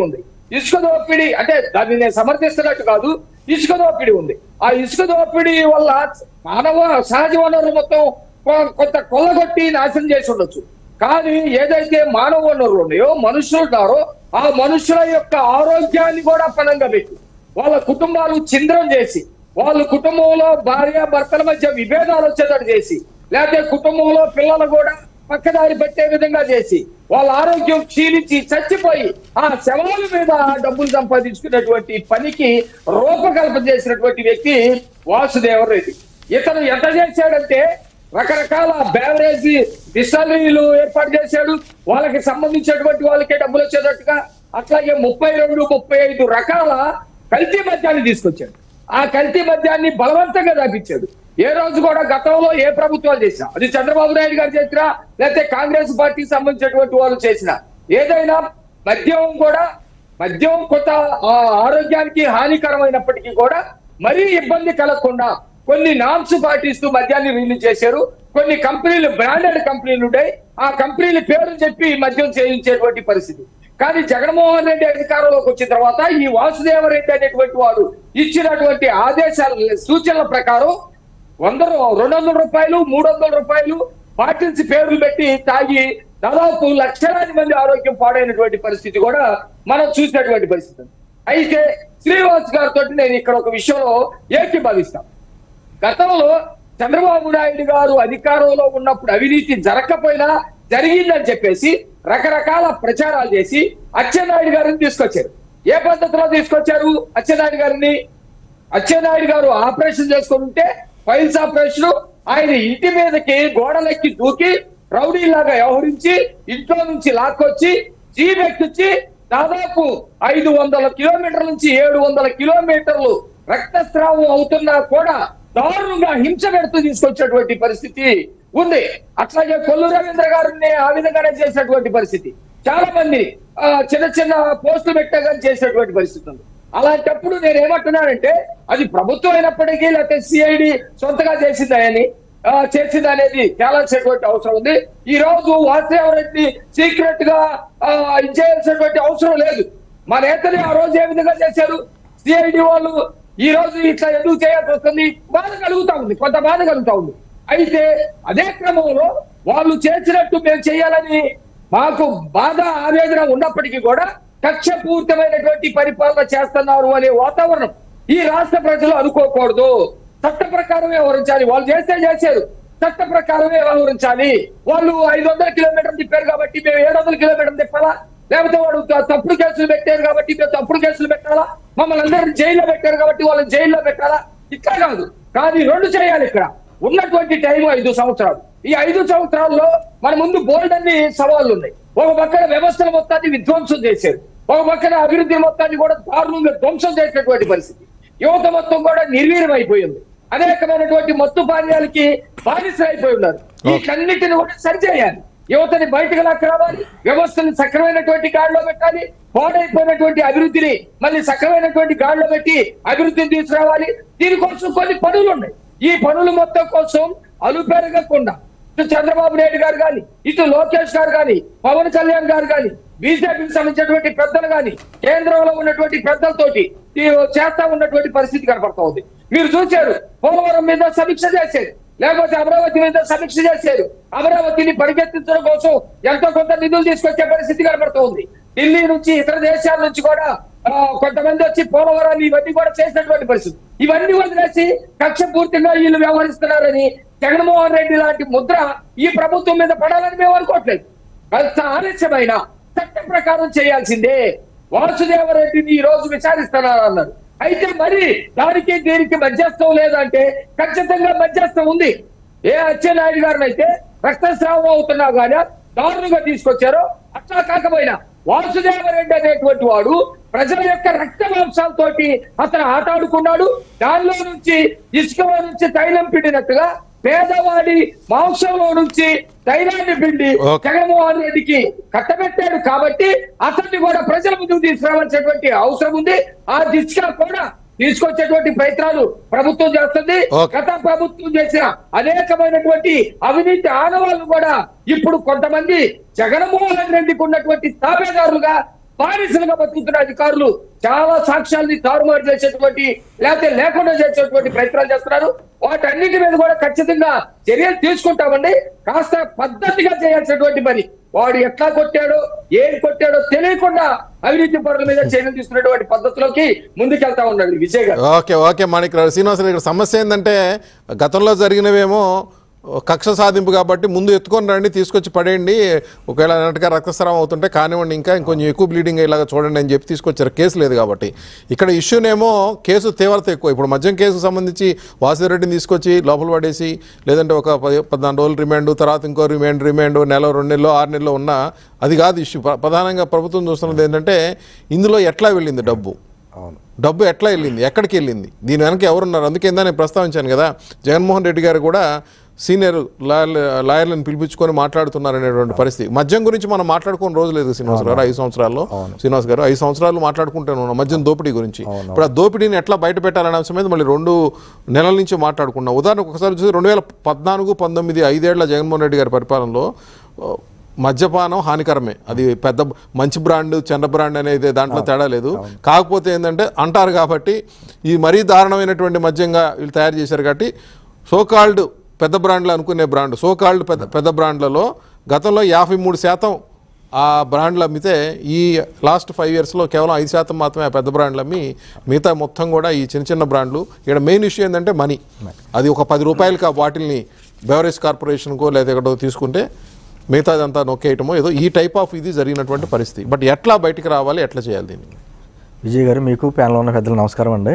ఇసుక దోపిడీ అంటే దాన్ని నేను సమర్థిస్తున్నట్టు కాదు ఇసుక దోపిడీ ఉంది ఆ ఇసుక దోపిడీ వల్ల మానవ సహజ వనరులు మొత్తం కొ- కొంత కొల్లగొట్టి నాశనం చేసి ఉండొచ్చు కానీ ఏదైతే మానవ వనరులు ఉన్నాయో మనుషులు ఉన్నారో ఆ మనుషుల యొక్క ఆరోగ్యాన్ని కూడా పనంగా పెట్టి వాళ్ళ కుటుంబాలు చింద్రం చేసి వాళ్ళ కుటుంబంలో భార్య భర్తల మధ్య విభేదాలు వచ్చేటట్టు చేసి లేకపోతే కుటుంబంలో పిల్లలు కూడా పక్కదారి పెట్టే విధంగా చేసి వాళ్ళ ఆరోగ్యం క్షీణించి చచ్చిపోయి ఆ శవాల మీద డబ్బులు సంపాదించుకున్నటువంటి పనికి రూపకల్పన చేసినటువంటి వ్యక్తి వాసుదేవరెడ్డి ఇతను ఎంత చేశాడంటే రకరకాల బ్యావరేజ్ డిస్టలరీలు ఏర్పాటు చేశాడు వాళ్ళకి సంబంధించినటువంటి వాళ్ళకే డబ్బులు వచ్చేటట్టుగా అట్లాగే ముప్పై రెండు ముప్పై ఐదు రకాల కల్తీ మద్యాన్ని తీసుకొచ్చాడు ఆ కల్తీ మద్యాన్ని బలవంతంగా దాపించాడు ఏ రోజు కూడా గతంలో ఏ ప్రభుత్వాలు చేసినా అది చంద్రబాబు నాయుడు గారు చేసినా లేకపోతే కాంగ్రెస్ పార్టీకి సంబంధించినటువంటి వాళ్ళు చేసినా ఏదైనా మద్యం కూడా మద్యం కొంత ఆ, ఆరోగ్యానికి హానికరమైనప్పటికీ కూడా మరీ ఇబ్బంది కలగకుండా కొన్ని నామ్స్ పాటిస్తూ మద్యాన్ని రిలీజ్ చేశారు కొన్ని కంపెనీలు బ్రాండెడ్ కంపెనీలు ఉంటాయి ఆ కంపెనీల పేరు చెప్పి మద్యం చేయించేటువంటి పరిస్థితి కానీ జగన్మోహన్ రెడ్డి అధికారంలోకి వచ్చిన తర్వాత ఈ వాసుదేవరెడ్డి అనేటువంటి వాడు ఇచ్చినటువంటి ఆదేశాల సూచనల ప్రకారం వంద రూ- రెండు వందల రూపాయలు మూడు వందల రూపాయలు పాటిల్స్ పేర్లు పెట్టి తాగి దాదాపు లక్షలాది మంది ఆరోగ్యం పాడైనటువంటి పరిస్థితి కూడా మనం చూసినటువంటి పరిస్థితి ఉంది. అయితే శ్రీనివాస్ గారితో నేను ఇక్కడ ఒక విషయంలో ఏకీభవిస్తాను గతంలో చంద్రబాబు నాయుడు గారు అధికారంలో ఉన్నప్పుడు అవినీతి జరగకపోయినా జరిగిందని చెప్పేసి రకరకాల ప్రచారాలు చేసి అచ్చెన్నాయుడు గారిని తీసుకొచ్చారు ఏ పద్ధతిలో తీసుకొచ్చారు అచ్చెన్నాయుడు గారిని అచ్చెన్నాయుడు గారు ఆపరేషన్ చేసుకుని ఉంటే ఫైల్స్ ఆపరేషన్ ఆయన ఇంటి మీదకి గోడలెక్కి దూకి రౌడీలాగా వ్యవహరించి ఇంట్లో నుంచి లాక్కొచ్చి జీప్ ఎక్కించి దాదాపు ఐదు వందల కిలోమీటర్ల నుంచి ఏడు వందల కిలోమీటర్లు రక్తస్రావం అవుతున్నా కూడా దారుణంగా హింస పెడుతూ తీసుకొచ్చేటువంటి పరిస్థితి ఉంది అట్లాగే కొల్లు రవీంద్ర గారిని ఆ విధంగానే చేసినటువంటి పరిస్థితి చాలా మంది ఆ, చిన్న చిన్న పోస్టులు పెట్టగానే చేసినటువంటి పరిస్థితి ఉంది అలాంటప్పుడు నేను ఏమంటున్నానంటే అది ప్రభుత్వం అయినప్పటికీ లేకపోతే సిఐడి సొంతగా చేసిందని ఆ, చేసింది అనేది తేలాల్సినటువంటి అవసరం ఉంది ఈ రోజు వాసుదేవరెడ్డి సీక్రెట్ గా ఆ, ఇది చేయాల్సినటువంటి అవసరం లేదు మా నేతలు ఆ రోజు ఏ విధంగా చేశారు సిఐడి వాళ్ళు ఈ రోజు ఇట్లా ఎందుకు చేయాల్సి వస్తుంది బాధ కలుగుతా ఉంది కొంత బాధ కలుగుతా ఉంది అయితే అదే క్రమంలో వాళ్ళు చేసినట్టు మేము చేయాలని మాకు బాధ ఆవేదన ఉన్నప్పటికీ కూడా కక్షపూరితమైనటువంటి పరిపాలన చేస్తున్నారు అనే వాతావరణం ఈ రాష్ట్ర ప్రజలు అనుకోకూడదు చట్ట ప్రకారం వ్యవహరించాలి వాళ్ళు చేస్తే చేశారు చట్ట ప్రకారమే వ్యవహరించాలి వాళ్ళు ఐదు వందల కిలోమీటర్లు తిప్పారు కాబట్టి మేము ఏడు వందల కిలోమీటర్లు తిప్పాలా లేకపోతే వాడు త- తప్పుడు కేసులు పెట్టారు కాబట్టి మేము తప్పుడు కేసులు పెట్టాలా మమ్మల్ని అందరిని జైల్లో పెట్టారు కాబట్టి వాళ్ళని జైల్లో పెట్టాలా ఇట్లా కాదు కానీ రెండు చేయాలి ఇక్కడ ఉన్నటువంటి టైం ఐదు సంవత్సరాలు ఈ ఐదు సంవత్సరాల్లో మన ముందు బోల్డ్ అన్ని సవాళ్లు ఉన్నాయి ఒక పక్కన వ్యవస్థల మొత్తాన్ని విధ్వంసం చేశారు ఒక పక్కన అభివృద్ధి మొత్తాన్ని కూడా దారుణంగా ధ్వంసం చేసినటువంటి పరిస్థితి యువత మొత్తం కూడా నిర్వీర్యం అయిపోయింది అనేకమైనటువంటి మత్తు పానీయాలకి బానిస అయిపోయి ఉన్నారు వీటన్నిటిని కూడా సరిచేయాలి యువతని బయటకు లాక్క రావాలి వ్యవస్థని సక్రమైనటువంటి గాడిలో పెట్టాలి పాడైపోయినటువంటి అభివృద్ధిని మళ్ళీ సక్రమైనటువంటి గాడిలో పెట్టి అభివృద్ధిని తీసుకురావాలి దీనికోసం కొన్ని పనులు ఉన్నాయి ఈ పనులు మొత్తం కోసం అలుపెరగకుండా ఇటు చంద్రబాబు నాయుడు గారు కానీ ఇటు లోకేష్ గారు కానీ పవన్ కళ్యాణ్ గారు కానీ బీజేపీకి సంబంధించినటువంటి పెద్దలు కానీ కేంద్రంలో ఉన్నటువంటి పెద్దలతోటి ఈ చేస్తా ఉన్నటువంటి పరిస్థితి కనపడతా ఉంది మీరు చూశారు పోలవరం మీద సమీక్ష చేశారు లేకపోతే అమరావతి మీద సమీక్ష చేశారు అమరావతిని పరిగెత్తించడం కోసం ఎంతో కొంత నిధులు తీసుకొచ్చే పరిస్థితి కనబడుతూ ఉంది ఢిల్లీ నుంచి ఇతర దేశాల నుంచి కూడా ఆ, కొంతమంది వచ్చి పోలవరాన్ని ఇవన్నీ కూడా చేసినటువంటి పరిస్థితి ఇవన్నీ వదిలేసి కక్ష పూర్తిగా వీళ్ళు వ్యవహరిస్తున్నారని జగన్మోహన్ రెడ్డి లాంటి ముద్ర ఈ ప్రభుత్వం మీద పడాలని మేము అనుకోవట్లేదు అంత ఆలస్యమైన చట్టం ప్రకారం చేయాల్సిందే వాసుదేవరెడ్డిని ఈ రోజు విచారిస్తున్నారు అన్నారు అయితే మరి దానికి దీనికి మధ్యస్థం లేదంటే ఖచ్చితంగా మధ్యస్థం ఉంది ఏ అచ్చెన్నాయుడు గారిని అయితే రక్తస్రావం అవుతున్నా కానీ దారుణంగా తీసుకొచ్చారో అట్లా కాకపోయినా వాసుదేవరెడ్డి అనేటువంటి వాడు ప్రజల యొక్క రక్త మాంసాలతోటి అతను ఆటాడుకున్నాడు దానిలో నుంచి ఇసుకలో నుంచి తైలం పిండినట్టుగా పేదవాడి మాంసంలో నుంచి తైలాన్ని పిండి ఓకే. జగన్మోహన్ రెడ్డికి కట్టబెట్టాడు కాబట్టి అతన్ని కూడా ప్రజల ముందుకు తీసుకురావాల్సినటువంటి అవసరం ఉంది ఆ దిశగా కూడా తీసుకొచ్చేటువంటి ప్రయత్నాలు ప్రభుత్వం చేస్తుంది ఓకే. గత ప్రభుత్వం చేసిన అనేకమైనటువంటి అవినీతి ఆనవాళ్ళు కూడా ఇప్పుడు కొంతమంది జగన్మోహన్ రెడ్డికి ఉన్నటువంటి తాబేదారులుగా బానిసలుగా బతుకుతున్న అధికారులు చాలా సాక్ష్యాల్ని తారుమారు చేసేటువంటి లేకపోతే లేకుండా చేసేటువంటి ప్రయత్నాలు చేస్తున్నారు వాటన్నిటి మీద కూడా ఖచ్చితంగా చర్యలు తీసుకుంటామండి కాస్త పద్ధతిగా చేయాల్సినటువంటి పని వాడు ఎట్లా కొట్టాడో ఏం కొట్టాడో తెలియకుండా అవినీతి పరుల మీద చర్యలు తీసుకున్నటువంటి పద్ధతిలోకి ముందుకెళ్తా ఉన్నాడు విజయ్ గారు ఓకే ఓకే మాణిక్ శ్రీనివాసరావు ఇక్కడ సమస్య ఏంటంటే గతంలో జరిగినవేమో కక్ష సాధింపు కాబట్టి ముందు ఎత్తుకొని రండి తీసుకొచ్చి పడేయండి ఒకవేళ అన్నట్టుగా రక్తస్రావం అవుతుంటే కానివ్వండి ఇంకా ఇంకొంచెం ఎక్కువ బ్లీడింగ్ అయ్యేలాగా చూడండి అని చెప్పి తీసుకొచ్చారు కేసు లేదు కాబట్టి ఇక్కడ ఇష్యూనేమో కేసు తీవ్రత ఎక్కువ ఇప్పుడు మద్యం కేసుకు సంబంధించి వాసుదేవరెడ్డిని తీసుకొచ్చి లోపల పడేసి లేదంటే ఒక పది పద్నాలుగు రోజులు రిమాండ్ తర్వాత ఇంకో రిమాండ్ రిమాండ్ నెల రెండు నెలలో ఆరు నెలలో ఉన్నా అది కాదు ఇష్యూ ప్ర- ప్రధానంగా ప్రభుత్వం చూస్తున్నది ఏంటంటే ఇందులో ఎట్లా వెళ్ళింది డబ్బు అవును డబ్బు ఎట్లా వెళ్ళింది ఎక్కడికి వెళ్ళింది దీని వెనక ఎవరున్నారు అందుకే ఇందా నేను ప్రస్తావించాను కదా జగన్మోహన్ రెడ్డి గారు కూడా సీనియర్ లాయర్ లాయర్లను పిలిపించుకొని మాట్లాడుతున్నారనేటువంటి పరిస్థితి మద్యం గురించి మనం మాట్లాడుకున్న రోజు లేదు శ్రీనివాస్ గారు ఐదు సంవత్సరాల్లో శ్రీనివాస్ గారు ఐదు సంవత్సరాలు మాట్లాడుకుంటాను ఉన్నాం మద్యం దోపిడీ గురించి ఇప్పుడు ఆ దోపిడీని ఎట్లా బయట పెట్టాలనే అంశం మీద మళ్ళీ రెండు నెలల నుంచి మాట్లాడుకున్నాం ఉదాహరణకు ఒకసారి చూసి రెండు వేల పద్నాలుగు పంతొమ్మిది ఐదేళ్ల జగన్మోహన్ రెడ్డి గారి పరిపాలనలో ఆ, మద్యపానం హానికరమే అది పెద్ద మంచి బ్రాండ్ చెన్న బ్రాండ్ అనేది దాంట్లో తేడా లేదు కాకపోతే ఏంటంటే అంటారు కాబట్టి ఈ మరీ దారుణమైనటువంటి మద్యంగా వీళ్ళు తయారు చేశారు కాబట్టి సోకాల్డ్ పెద్ద బ్రాండ్లు అనుకునే బ్రాండ్ సోకాల్డ్ పెద్ద పెద్ద బ్రాండ్లలో గతంలో యాభై మూడు శాతం ఆ బ్రాండ్లు అమ్మితే ఈ లాస్ట్ ఫైవ్ ఇయర్స్లో కేవలం ఐదు శాతం మాత్రమే ఆ పెద్ద బ్రాండ్లు అమ్మి మిగతా మొత్తం కూడా ఈ చిన్న చిన్న బ్రాండ్లు ఇక్కడ మెయిన్ ఇష్యూ ఏంటంటే మనీ అది ఒక పది రూపాయలకి ఆ బాటిల్ని బెవరేజ్ కార్పొరేషన్కో లేదా ఎక్కడో తీసుకుంటే మిగతాదంతా నొక్కేయటమో ఏదో ఈ టైప్ ఆఫ్ ఇది జరిగినటువంటి పరిస్థితి బట్ ఎట్లా బయటికి రావాలి ఎట్లా చేయాలి దీన్ని విజయ్ గారు మీకు ప్యానల్లో ఉన్న పెద్దలు నమస్కారం అండి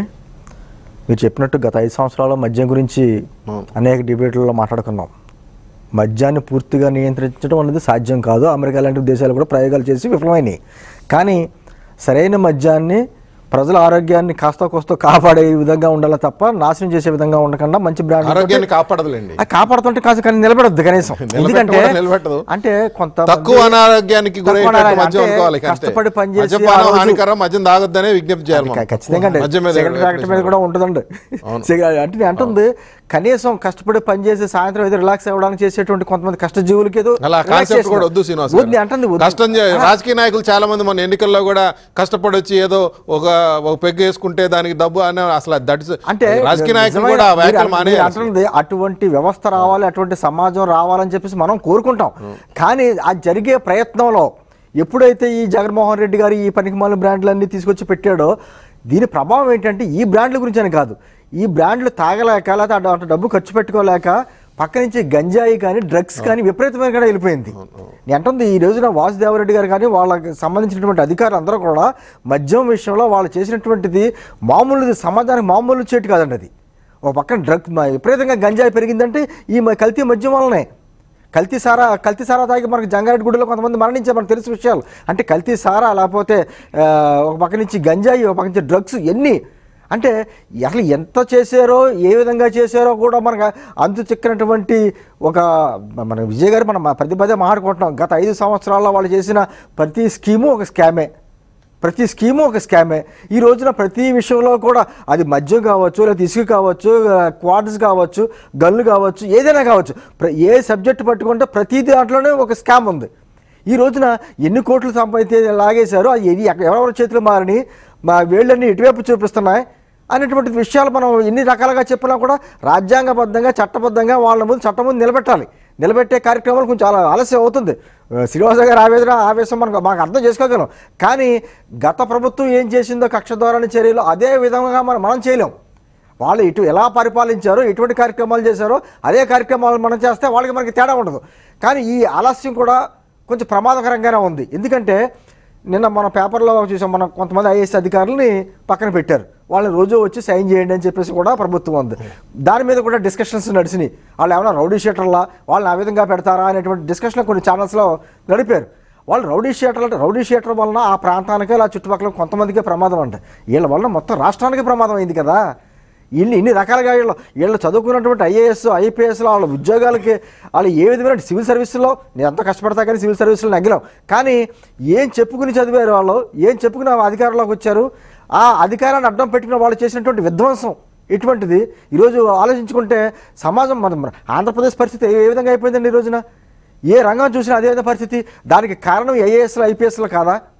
మీరు చెప్పినట్టు గత ఐదు సంవత్సరాల మద్యం గురించి అనేక డిబేట్లలో మాట్లాడుకున్నాం మద్యాన్ని పూర్తిగా నియంత్రించడం అనేది సాధ్యం కాదు అమెరికా లాంటి దేశాలు కూడా ప్రయోగాలు చేసి విఫలమైనవి కానీ సరైన మద్యాన్ని ప్రజల ఆరోగ్యాన్ని కాస్త కోస్తో కాపాడే విధంగా ఉండాలి తప్ప నాశనం చేసే విధంగా ఉండకుండా మంచి బ్రాండ్ ఆరోగ్యాన్ని కాపాడదులేండి ఆ కాపాడుతుంటే కాదు కానీ నిలబడద్దు కనీసం నిలబెట్ట ఎందుకంటే కూడా నిలబెట్టదు. అంటే కొంత తక్కువ అనారోగ్యానికి తక్కువ గురయ్యేటట్టు అనారోగ్యం మద్యం అంటే అనుకోవాలి అంతే. కష్టపడి పనిచేసి ఆ మద్యపానం రోజు- హానికరం మద్యం తాగొద్దనే విజ్ఞప్తి చేయాలి మనం. ఖచ్చితంగా అండి. మద్యం మీద సిగరెట్ ప్యాకెట్ మీద కూడా ఉంటుందండి సిగరెట్ అంటే నేను అంటుంది కనీసం కష్టపడి పనిచేసి సాయంత్రం ఏదో రిలాక్స్ అవ్వడానికి చేసేటువంటి కొంతమంది కష్టజీవులకి ఏదో అలా relax కాన్సెప్ట్ చేస్తున్నారు. కూడా వద్దు శ్రీనివాస్ వద్దు, నేను అంటుంది వద్దు. కష్టం చే- రాజకీయ నాయకులు చాలా మంది మన ఎన్నికల్లో కూడా కష్టపడి వచ్చి ఏదో ఒక ఒక పెగ్గు వేసుకుంటే దానికి డబ్బు అని అసలు దట్ అంటే రాజకీయ నాయకులు నిజమైన- కూడా ఆ మీరు వ్యాఖ్యలు అన్- మానే మీరు అంటున్నది అటువంటి వ్యవస్థ రావాలి అటువంటి సమాజం రావాలని చెప్పేసి మనం కోరుకుంటాం కానీ ఆ జరిగే ప్రయత్నంలో ఎప్పుడైతే ఈ జగన్మోహన్ రెడ్డి గారు ఈ పనికిమాలిన బ్రాండ్లన్నీ తీసుకొచ్చి పెట్టాడో దీని ప్రభావం ఏంటంటే ఈ బ్రాండ్ల గురించి అని కాదు ఈ బ్రాండ్లు తాగలేక లేకపోతే అటు- అటు డబ్బు ఖర్చు పెట్టుకోలేక పక్క నుంచి గంజాయి కానీ డ్రగ్స్ కానీ విపరీతమైన కూడా వెళ్ళిపోయింది నేను అంటుంది ఈ రోజున వాసుదేవరెడ్డి గారు కానీ వాళ్ళకి సంబంధించినటువంటి అధికారులు అందరూ కూడా మద్యం విషయంలో వాళ్ళు చేసినటువంటిది మామూలుది సమాజానికి మామూలు చెట్టు కాదండి అది ఒక పక్కన డ్రగ్ మ- విపరీతంగా గంజాయి పెరిగిందంటే ఈ మ- కల్తీ మద్యం వల్లనే కల్తీ సారా కల్తీ సారా తాగి మనకి జంగారెడ్డి గుడిలో కొంతమంది మరణించారు మనకు తెలిసిన విషయాలు అంటే కల్తీ సారా లేకపోతే ఆ, ఒక పక్క నుంచి గంజాయి ఒక పక్క నుంచి డ్రగ్స్ ఎన్ని అంటే అసలు ఎంత చేశారో ఏ విధంగా చేశారో కూడా మనకు అంతు చిక్కినటువంటి ఒక మన విజయ్ గారు మనం ప్రతి పదే మాట్లాడుకుంటున్నాం గత ఐదు సంవత్సరాల్లో వాళ్ళు చేసిన ప్రతి స్కీము ఒక స్కామే ప్రతి స్కీము ఒక స్కామే ఈ రోజున ప్రతి విషయంలో కూడా అది మద్యం కావచ్చు లేదా ఇసుక కావచ్చు క్వార్టర్స్ కావచ్చు గన్లు కావచ్చు ఏదైనా కావచ్చు ప్ర- ఏ సబ్జెక్ట్ పట్టుకుంటే ప్రతి దాంట్లోనే ఒక స్కామ్ ఉంది ఈ రోజున ఎన్ని కోట్లు సంపాదించి లాగేశారో అది ఎన్ని- ఎక్క- ఎవరెవరి చేతులు మారని మా వేళ్ళన్నీ ఇటువైపు చూపిస్తున్నాయి అనేటువంటి విషయాలు మనం ఎన్ని రకాలుగా చెప్పినా కూడా రాజ్యాంగబద్ధంగా చట్టబద్ధంగా వాళ్ళ ముందు చట్టం ముందు నిలబెట్టాలి నిలబెట్టే కార్యక్రమాలు కొంచెం చాలా ఆలస్యం అవుతుంది ఆ, శ్రీనివాస గారి ఆవేదన ఆవేశం మనకు మాకు అర్థం చేసుకోగలం కానీ గత ప్రభుత్వం ఏం చేసిందో కక్ష ధోరణి చర్యలు అదే విధంగా మనం మనం చేయలేం వాళ్ళు ఇటు ఎలా పరిపాలించారో ఎటువంటి కార్యక్రమాలు చేశారో అదే కార్యక్రమాలు మనం చేస్తే వాళ్ళకి మనకి తేడా ఉండదు కానీ ఈ ఆలస్యం కూడా కొంచెం ప్రమాదకరంగానే ఉంది ఎందుకంటే నిన్న మన పేపర్లో చూసాం మన కొంతమంది ఐఏఎస్ అధికారులని పక్కన పెట్టారు వాళ్ళని రోజు వచ్చి సైన్ చేయండి అని చెప్పేసి కూడా ప్రభుత్వం ఉంది దాని మీద కూడా డిస్కషన్స్ నడిచినాయి వాళ్ళు ఏమైనా రౌడీ షీటర్లా వాళ్ళని ఆ విధంగా పెడతారా అనేటువంటి డిస్కషన్ కొన్ని ఛానల్స్లో నడిపారు వాళ్ళు రౌడీ షీటర్లు అంటే రౌడీ షీటర్ వలన ఆ ప్రాంతానికే ఇలా చుట్టుపక్కల కొంతమందికే ప్రమాదం అంట వీళ్ళ వలన మొత్తం రాష్ట్రానికి ప్రమాదం అయింది కదా వీళ్ళు ఇన్ని రకాలుగా వీళ్ళు వీళ్ళు చదువుకున్నటువంటి ఐఏఎస్ ఐపీఎస్లో వాళ్ళ ఉద్యోగాలకి వాళ్ళు ఏ విధమైన సివిల్ సర్వీసులో నేను ఎంత కష్టపడతా కానీ సివిల్ సర్వీసులో నగ్గలేం కానీ ఏం చెప్పుకుని చదివారు వాళ్ళు ఏం చెప్పుకుని ఆ అధికారంలోకి వచ్చారు ఆ అధికారాన్ని అడ్డం పెట్టుకుని వాళ్ళు చేసినటువంటి విధ్వంసం ఇటువంటిది ఈరోజు ఆలోచించుకుంటే సమాజం మన మన ఆంధ్రప్రదేశ్ పరిస్థితి ఏ విధంగా అయిపోయిందండి ఈ రోజున ఏ రంగం చూసినా అదే విధంగా పరిస్థితి దానికి కారణం ఐఏఎస్లు ఐపీఎస్లు కాదా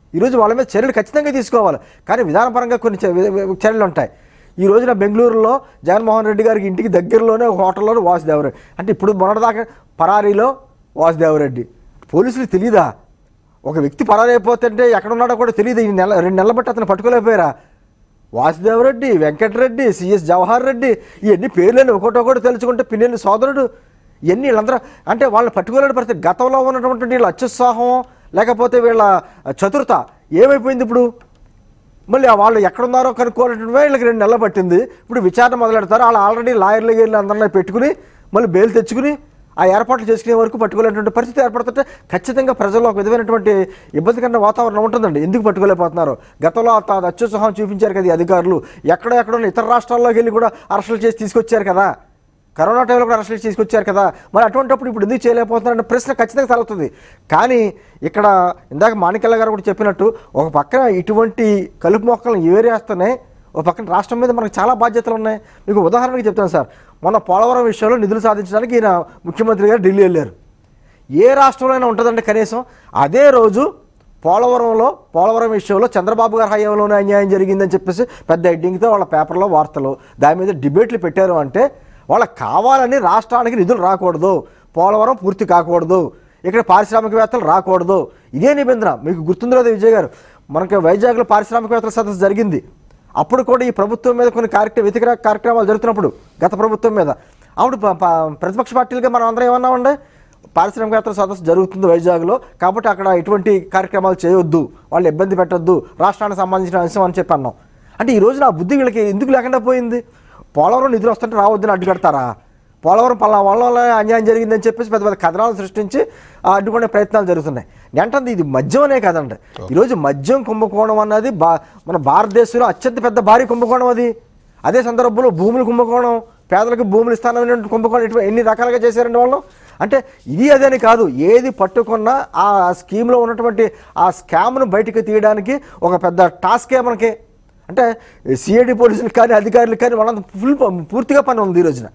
ఈరోజు వాళ్ళ మీద చర్యలు ఖచ్చితంగా తీసుకోవాలి కానీ విధానపరంగా కొన్ని చ- వి- వి- చర్యలు ఉంటాయి ఈ రోజున బెంగళూరులో జగన్మోహన్ రెడ్డి గారికి ఇంటికి దగ్గరలోనే ఒక హోటల్లో వాసుదేవరెడ్డి అంటే ఇప్పుడు మొన్నటిదాకా పరారీలో వాసుదేవరెడ్డి పోలీసులకు తెలియదా ఒక వ్యక్తి పరారైపోతుంటే ఎక్కడ ఉన్నాడో కూడా తెలియదు ఈ నెల రెండు నెలల బట్టి అతను పట్టుకోలేకపోయారా వాసుదేవరెడ్డి వెంకటరెడ్డి సిఎస్ జవహర్ రెడ్డి ఇవన్నీ పేర్లని ఒకటొకటి తెలుసుకుంటే పిన్నెల్లి సోదరుడు ఇవన్నీ వీళ్ళందరూ అంటే వాళ్ళని పట్టుకోలేని పరిస్థితి గతంలో ఉన్నటువంటి వీళ్ళ అత్యుత్సాహం లేకపోతే వీళ్ళ చతురత ఏమైపోయింది ఇప్పుడు మళ్ళీ ఆ వాళ్ళు ఎక్కడున్నారో కనుక్కోవాలంటే వీళ్ళకి రెండు నెలలు పట్టింది ఇప్పుడు విచారణ మొదలెడతారు వాళ్ళు ఆల్రెడీ లాయర్లు వెళ్ళి అందరినీ పెట్టుకుని మళ్ళీ బెయిల్ తెచ్చుకుని ఆ ఏర్పాట్లు చేసుకునే వరకు పట్టుకోలేనటువంటి పరిస్థితి ఏర్పడుతుంటే ఖచ్చితంగా ప్రజల్లో ఒక విధమైనటువంటి ఇబ్బందికరమైన వాతావరణం ఉంటుందండి ఎందుకు పట్టుకోలేకపోతున్నారు గతంలో అంత అత్యుత్సాహం చూపించారు కదా ఈ అధికారులు ఎక్కడ ఎక్కడ ఇతర రాష్ట్రాల్లోకి వెళ్ళి కూడా అరెస్టులు చేసి తీసుకొచ్చారు కదా కరోనా టైంలో కూడా అరెస్టులు తీసుకొచ్చారు కదా మరి అటువంటిప్పుడు ఇప్పుడు ఎందుకు చేయలేకపోతున్నారన్న ప్రశ్న ఖచ్చితంగా తలవుతుంది కానీ ఇక్కడ ఇందాక మాణికల్ల గారు కూడా చెప్పినట్టు ఒక పక్కన ఇటువంటి కలుపు మొక్కలను ఏరేస్తేనే ఒక పక్కన రాష్ట్రం మీద మనకు చాలా బాధ్యతలు ఉన్నాయి మీకు ఉదాహరణకి చెప్తాను సార్ మొన్న పోలవరం విషయంలో నిధులు సాధించడానికి ఈయన ముఖ్యమంత్రి గారు ఢిల్లీ వెళ్ళారు ఏ రాష్ట్రంలో అయినా ఉంటుందండి కనీసం అదే రోజు పోలవరంలో పోలవరం విషయంలో చంద్రబాబు గారి హయాంలోనే అన్యాయం జరిగిందని చెప్పేసి పెద్ద హెడ్డింగ్తో వాళ్ళ పేపర్లో వార్తలు దాని మీద డిబేట్లు పెట్టారు అంటే వాళ్ళకి కావాలని రాష్ట్రానికి నిధులు రాకూడదు పోలవరం పూర్తి కాకూడదు ఇక్కడ పారిశ్రామికవేత్తలు రాకూడదు ఇదే నిబంధన మీకు గుర్తుందో లేదో విజయ్ గారు మనకి వైజాగ్లో పారిశ్రామికవేత్తల సదస్సు జరిగింది అప్పుడు కూడా ఈ ప్రభుత్వం మీద కొన్ని కార్యక్రమ వ్యతిరేక కార్యక్రమాలు జరుగుతున్నప్పుడు గత ప్రభుత్వం మీద అప్పుడు ప- ప- ప్రతిపక్ష పార్టీలుగా మనం అందరం ఏమన్నా ఉండే పారిశ్రామికవేత్తల సదస్సు జరుగుతుంది వైజాగ్లో కాబట్టి అక్కడ ఎటువంటి కార్యక్రమాలు చేయొద్దు వాళ్ళు ఇబ్బంది పెట్టొద్దు రాష్ట్రానికి సంబంధించిన అంశం అని చెప్పి అన్నాం అంటే ఈ రోజున ఆ బుద్ధి వీళ్ళకి ఎందుకు లేకుండా పోయింది పోలవరం నిధులు వస్తుంటే రావద్దని అడ్డుకడతారా పోలవరం పలా వల్ల అన్యాయం జరిగిందని చెప్పేసి పెద్ద పెద్ద కథనాలు సృష్టించి ఆ అడ్డుకునే ప్రయత్నాలు జరుగుతున్నాయి అంటే ఇది మద్యమనే కాదండి ఈరోజు మద్యం కుంభకోణం అన్నది బా మన భారతదేశంలో అత్యంత పెద్ద భారీ కుంభకోణం అది అదే సందర్భంలో భూములు కుంభకోణం పేదలకు భూములు ఇస్తానని కుంభకోణం ఇటు ఎన్ని రకాలుగా చేశారండి వాళ్ళు అంటే ఇది అదని కాదు ఏది పట్టుకున్నా ఆ స్కీమ్లో ఉన్నటువంటి ఆ స్కామ్ను బయటకు తీయడానికి ఒక పెద్ద టాస్కే మనకి అంటే సిఐడి పోలీసులు కానీ అధికారులు కానీ వాళ్ళంతా ఫుల్ పూర్తిగా పని ఉంది ఈ రోజున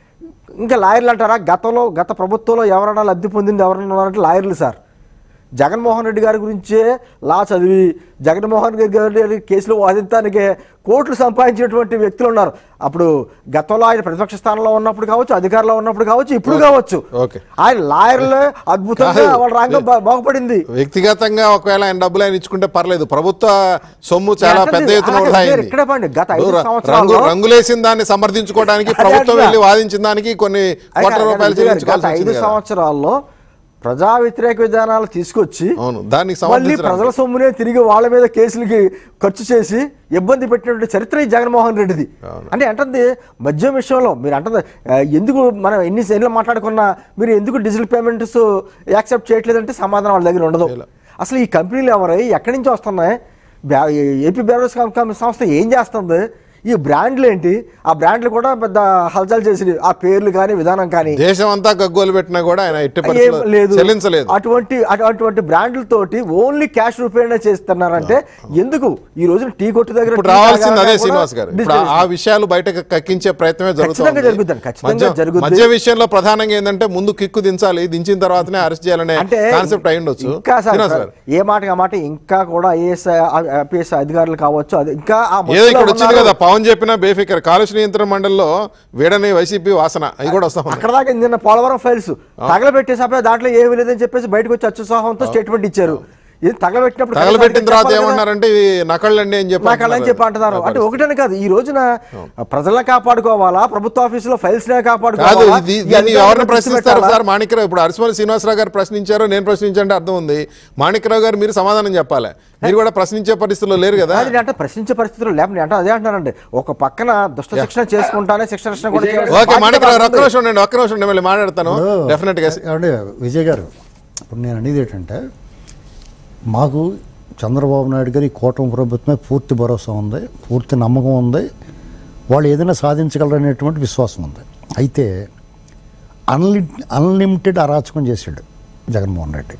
ఇంకా లాయర్లు అంటారా గతంలో గత ప్రభుత్వంలో ఎవరైనా లబ్ధి పొందింది ఎవరైనా ఉన్నారంటే లాయర్లు సార్ జగన్మోహన్ రెడ్డి గారి గురించే లా చదివి జగన్మోహన్ రెడ్డి గారి కేసులో వాదించడానికే కోట్లు సంపాదించినటువంటి వ్యక్తులు ఉన్నారు అప్పుడు గతంలో ఆయన ప్రతిపక్ష స్థానంలో ఉన్నప్పుడు కావచ్చు అధికారంలో ఉన్నప్పుడు కావచ్చు ఇప్పుడు కావచ్చు ఓకే. ఆయన లాయర్లే అద్భుతంగా కాదు. వాళ్ళ రంగం బా- బాగుపడింది వ్యక్తిగతంగా ఒకవేళ ఆయన డబ్బులు ఆయన ఇచ్చుకుంటే పర్లేదు ప్రభుత్వ సొమ్ము చాలా ఎక్కడ పెద్ద ఉంది? ఎత్తున అలాగే వృధా వేరే అయింది. ఎక్కడ పండి? గత ఐదు రంగు- సంవత్సరాల్లో- రంగు రంగులేసిన దాన్ని సమర్థించుకోవడానికి అదే ప్రభుత్వం అంటున్నా. వెళ్ళి వాదించిన దానికి కొన్ని అదే కోట్ల కాదు, రూపాయలు విజయ్ గారు, చెల్లించుకోవాల్సి గత ఐదు వచ్చింది కదా. సంవత్సరాల్లో ప్రజా వ్యతిరేక విధానాలు తీసుకొచ్చి అవును, దానికి మళ్ళీ సమర్థించడానికి. ప్రజల సొమ్మునే తిరిగి వాళ్ళ మీద కేసులకి ఖర్చు చేసి ఇబ్బంది పెట్టినటువంటి చరిత్ర ఈ జగన్మోహన్ రెడ్డిది అవును. అంటే అంటుంది మద్యం విషయంలో మీరు అంటుంది ఆ, ఎందుకు మనం ఎన్ని సెన్లు మాట్లాడుకున్నా మీరు ఎందుకు డిజిటల్ పేమెంట్స్ యాక్సెప్ట్ చేయట్లేదంటే సమాధానం వాళ్ళ దగ్గర ఉండదు ఇలా. అసలు ఈ కంపెనీలు ఎవరై ఎక్కడి నుంచి వస్తున్నాయి బ్యా- ఏపీ బెవరేజ్ కం- కం- సంస్థ ఏం చేస్తుంది ఈ బ్రాండ్లు ఏంటి ఆ బ్రాండ్లు కూడా పెద్ద హల్చల్ చేసి ఆ పేర్లు కానీ విధానం కానీ దేశం అంతా గగ్గోలు పెట్టినా కూడా ఆయన ఎట్టి ఏం పరిస్థితుల్లో లేదు చెల్లించలేదు అటువంటి అటు- అటువంటి బ్రాండ్లతోటి ఓన్లీ క్యాష్ రూపేణ చేస్తున్నారంటే ఎందుకు ఈ రోజున టీ కొట్టు దగ్గర ఇప్పుడు టీ రావాల్సింది తాగాలన్నా అదే కూడా శ్రీనివాస్ గారు ఇప్పుడు డిజిటల్ ఆ విషయాలు బయటకు కక్కించే ప్రయత్నమే ఖచ్చితంగా జరుగుతుంది, ఖచ్చితంగా మద్యం- జరుగుతుంది. మద్య విషయంలో ప్రధానంగా ఏంటంటే ముందు కిక్కు దించాలి దించిన తర్వాతనే అరెస్ట్ చేయాలనే అంటే కాన్సెప్ట్ అయి ఉండొచ్చు ఇంకా సార్ శ్రీనివాస్ గారు ఏ మాట ఆ మాట ఇంకా కూడా ఐఏఎస్ ఐపీఎస్ అధికారులు కావచ్చు అది ఇంకా ఆ ఏదో మత్తులో ఇక్కడ వచ్చింది ఉన్నారు. కదా పవన్ చెప్పిన బేఫికర్ కాలుష్య నియంత్రణ మండలిలో వేడని వైసీపీ వాసన అవి కూడా వస్తా ఉన్నాయి అక్కడ దాకా నిన్న పోలవరం ఫైల్స్ తగలబెట్టేసే దాంట్లో ఏమీ లేదని చెప్పేసి బయటకు వచ్చి అత్యుత్సాహంతో స్టేట్మెంట్ ఇచ్చారు ఇది తగలబెట్టినప్పుడు తగలబెట్టిన కనీసం తర్వాత చెప్పాలి కదా. ఏమన్నారంటే ఇవి నకళ్ళండి అని చెప్పి నాకు అలా అని చెప్పి అంటున్నారు అంటే ఒకటని కాదు ఈ రోజున ప్రజలను కాపాడుకోవాలా ప్రభుత్వ ఆఫీసులో ఫైల్స్ నే కాదు కాపాడుకోవాలా ఇది ఈ దీన్ని అధికారులను ఎవరిని దృష్టి ప్రశ్నిస్తారు పెట్టాలా? సార్ మాణిక్యరావు ఇప్పుడు అరసమల్లి శ్రీనివాసరావు గారు ప్రశ్నించారు నేను ప్రశ్నించంటే అర్థం ఉంది మాణిక్యరావు గారు మీరు సమాధానం చెప్పాలి మీరు కూడా ప్రశ్నించే పరిస్థితుల్లో లేరు కదా అది అంటే ప్రశ్నించే పరిస్థితులు లేకపోతే అంటే అదే అంటున్నానండి ఒక పక్కన దుష్ట శిక్షణ చేసుకుంటానే శిక్షణ రక్షణ కూడా చేయాల్సిన ఓకే బాధ్యత మాణిక్యరావు మనకు ఒక్క ఉంది. నిమిషం ఉండండి ఒక్క నిమిషం ఉండండి మళ్ళీ మాట్లాడతాను డెఫినెట్ గా ఏమండి విజయ్ గారు ఇప్పుడు నేను అనేది ఏంటంటే మాకు చంద్రబాబు నాయుడు గారి ఈ కూటమి ప్రభుత్వమే పూర్తి భరోసా ఉంది పూర్తి నమ్మకం ఉంది వాళ్ళు ఏదైనా సాధించగలరనేటువంటి విశ్వాసం ఉంది అయితే అన్లి అన్లిమిటెడ్ అరాచకం చేశాడు జగన్మోహన్ రెడ్డి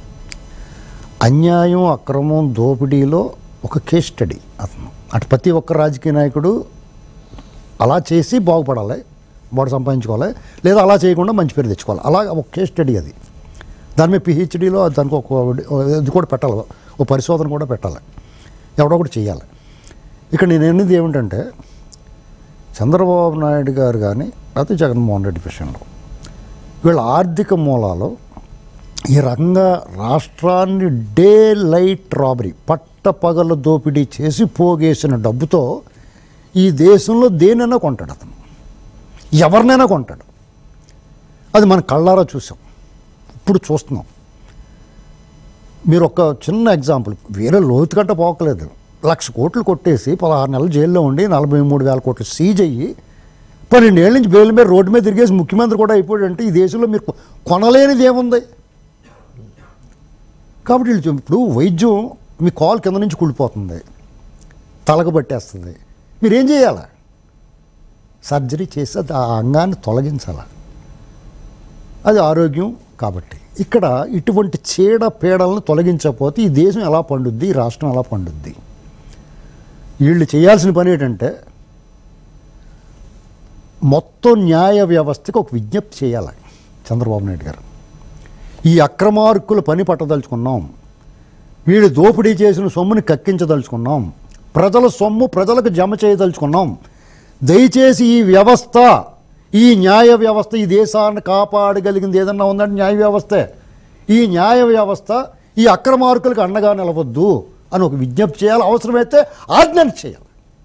అన్యాయం అక్రమం దోపిడీలో ఒక కేస్ స్టడీ అతను అటు ప్రతి ఒక్క రాజకీయ నాయకుడు అలా చేసి బాగుపడాలి వాడు సంపాదించుకోవాలి లేదా అలా చేయకుండా మంచి పేరు తెచ్చుకోవాలి అలా ఒక కేస్ స్టడీ అది దాని మీద పిహెచ్డీలో దానికి ఒక ఇది కూడా పెట్టాలి ఓ పరిశోధన కూడా పెట్టాలి ఎవడో ఒకటి చేయాలి ఇక్కడ నేను ఎన్నది ఏమిటంటే చంద్రబాబు నాయుడు గారు కానీ లేకపోతే జగన్మోహన్ రెడ్డి విషయంలో వీళ్ళ ఆర్థిక మూలాలు ఈ రకంగా రాష్ట్రాన్ని డే లైట్ రాబరీ పట్ట పగల దోపిడీ చేసి పోగేసిన డబ్బుతో ఈ దేశంలో దేనైనా కొంటాడు అతను ఎవరినైనా కొంటాడు అది మన కళ్ళారా చూసాం ఇప్పుడు చూస్తున్నాం మీరు ఒక చిన్న ఎగ్జాంపుల్ వేరే లోతు కంటే పోకలేదు లక్ష కోట్లు కొట్టేసి పదహారు నెలలు జైల్లో ఉండి నలభై మూడు వేల కోట్లు సీజ్ అయ్యి పన్నెండేళ్ళ నుంచి బెయిల్ మీద రోడ్డు మీద తిరిగేసి ముఖ్యమంత్రి కూడా అయిపోయాడంటే ఈ దేశంలో మీరు కొ- కొనలేనిది ఏముంది కాబట్టి వీళ్ళు చెప్- ఇప్పుడు వైద్యం మీ కాల్ కింద నుంచి కుళ్ళిపోతుంది తలకు పట్టేస్తుంది మీరేం చేయాలి సర్జరీ చేసి అది ఆ అంగాన్ని తొలగించాలి అది ఆరోగ్యం కాబట్టి ఇక్కడ ఇటువంటి చీడ పీడలను తొలగించకపోతే ఈ దేశం ఎలా పండుద్ది ఈ రాష్ట్రం ఎలా పండుద్ది వీళ్ళు చేయాల్సిన పని ఏంటంటే మొత్తం న్యాయ వ్యవస్థకి ఒక విజ్ఞప్తి చేయాలి చంద్రబాబు నాయుడు గారు ఈ అక్రమార్కుల పని పట్టదలుచుకున్నాం వీళ్ళు దోపిడీ చేసిన సొమ్ముని కక్కించదలుచుకున్నాం ప్రజల సొమ్ము ప్రజలకు జమ చేయదలుచుకున్నాం దయచేసి ఈ వ్యవస్థ ఈ న్యాయ వ్యవస్థ ఈ దేశాన్ని కాపాడగలిగింది ఏదన్నా ఉందంటే న్యాయ వ్యవస్థే ఈ న్యాయ వ్యవస్థ ఈ అక్రమార్కులకు అండగా నిలవద్దు అని ఒక విజ్ఞప్తి చేయాలి అవసరమైతే ఆజ్ఞాన్ని చేయాలి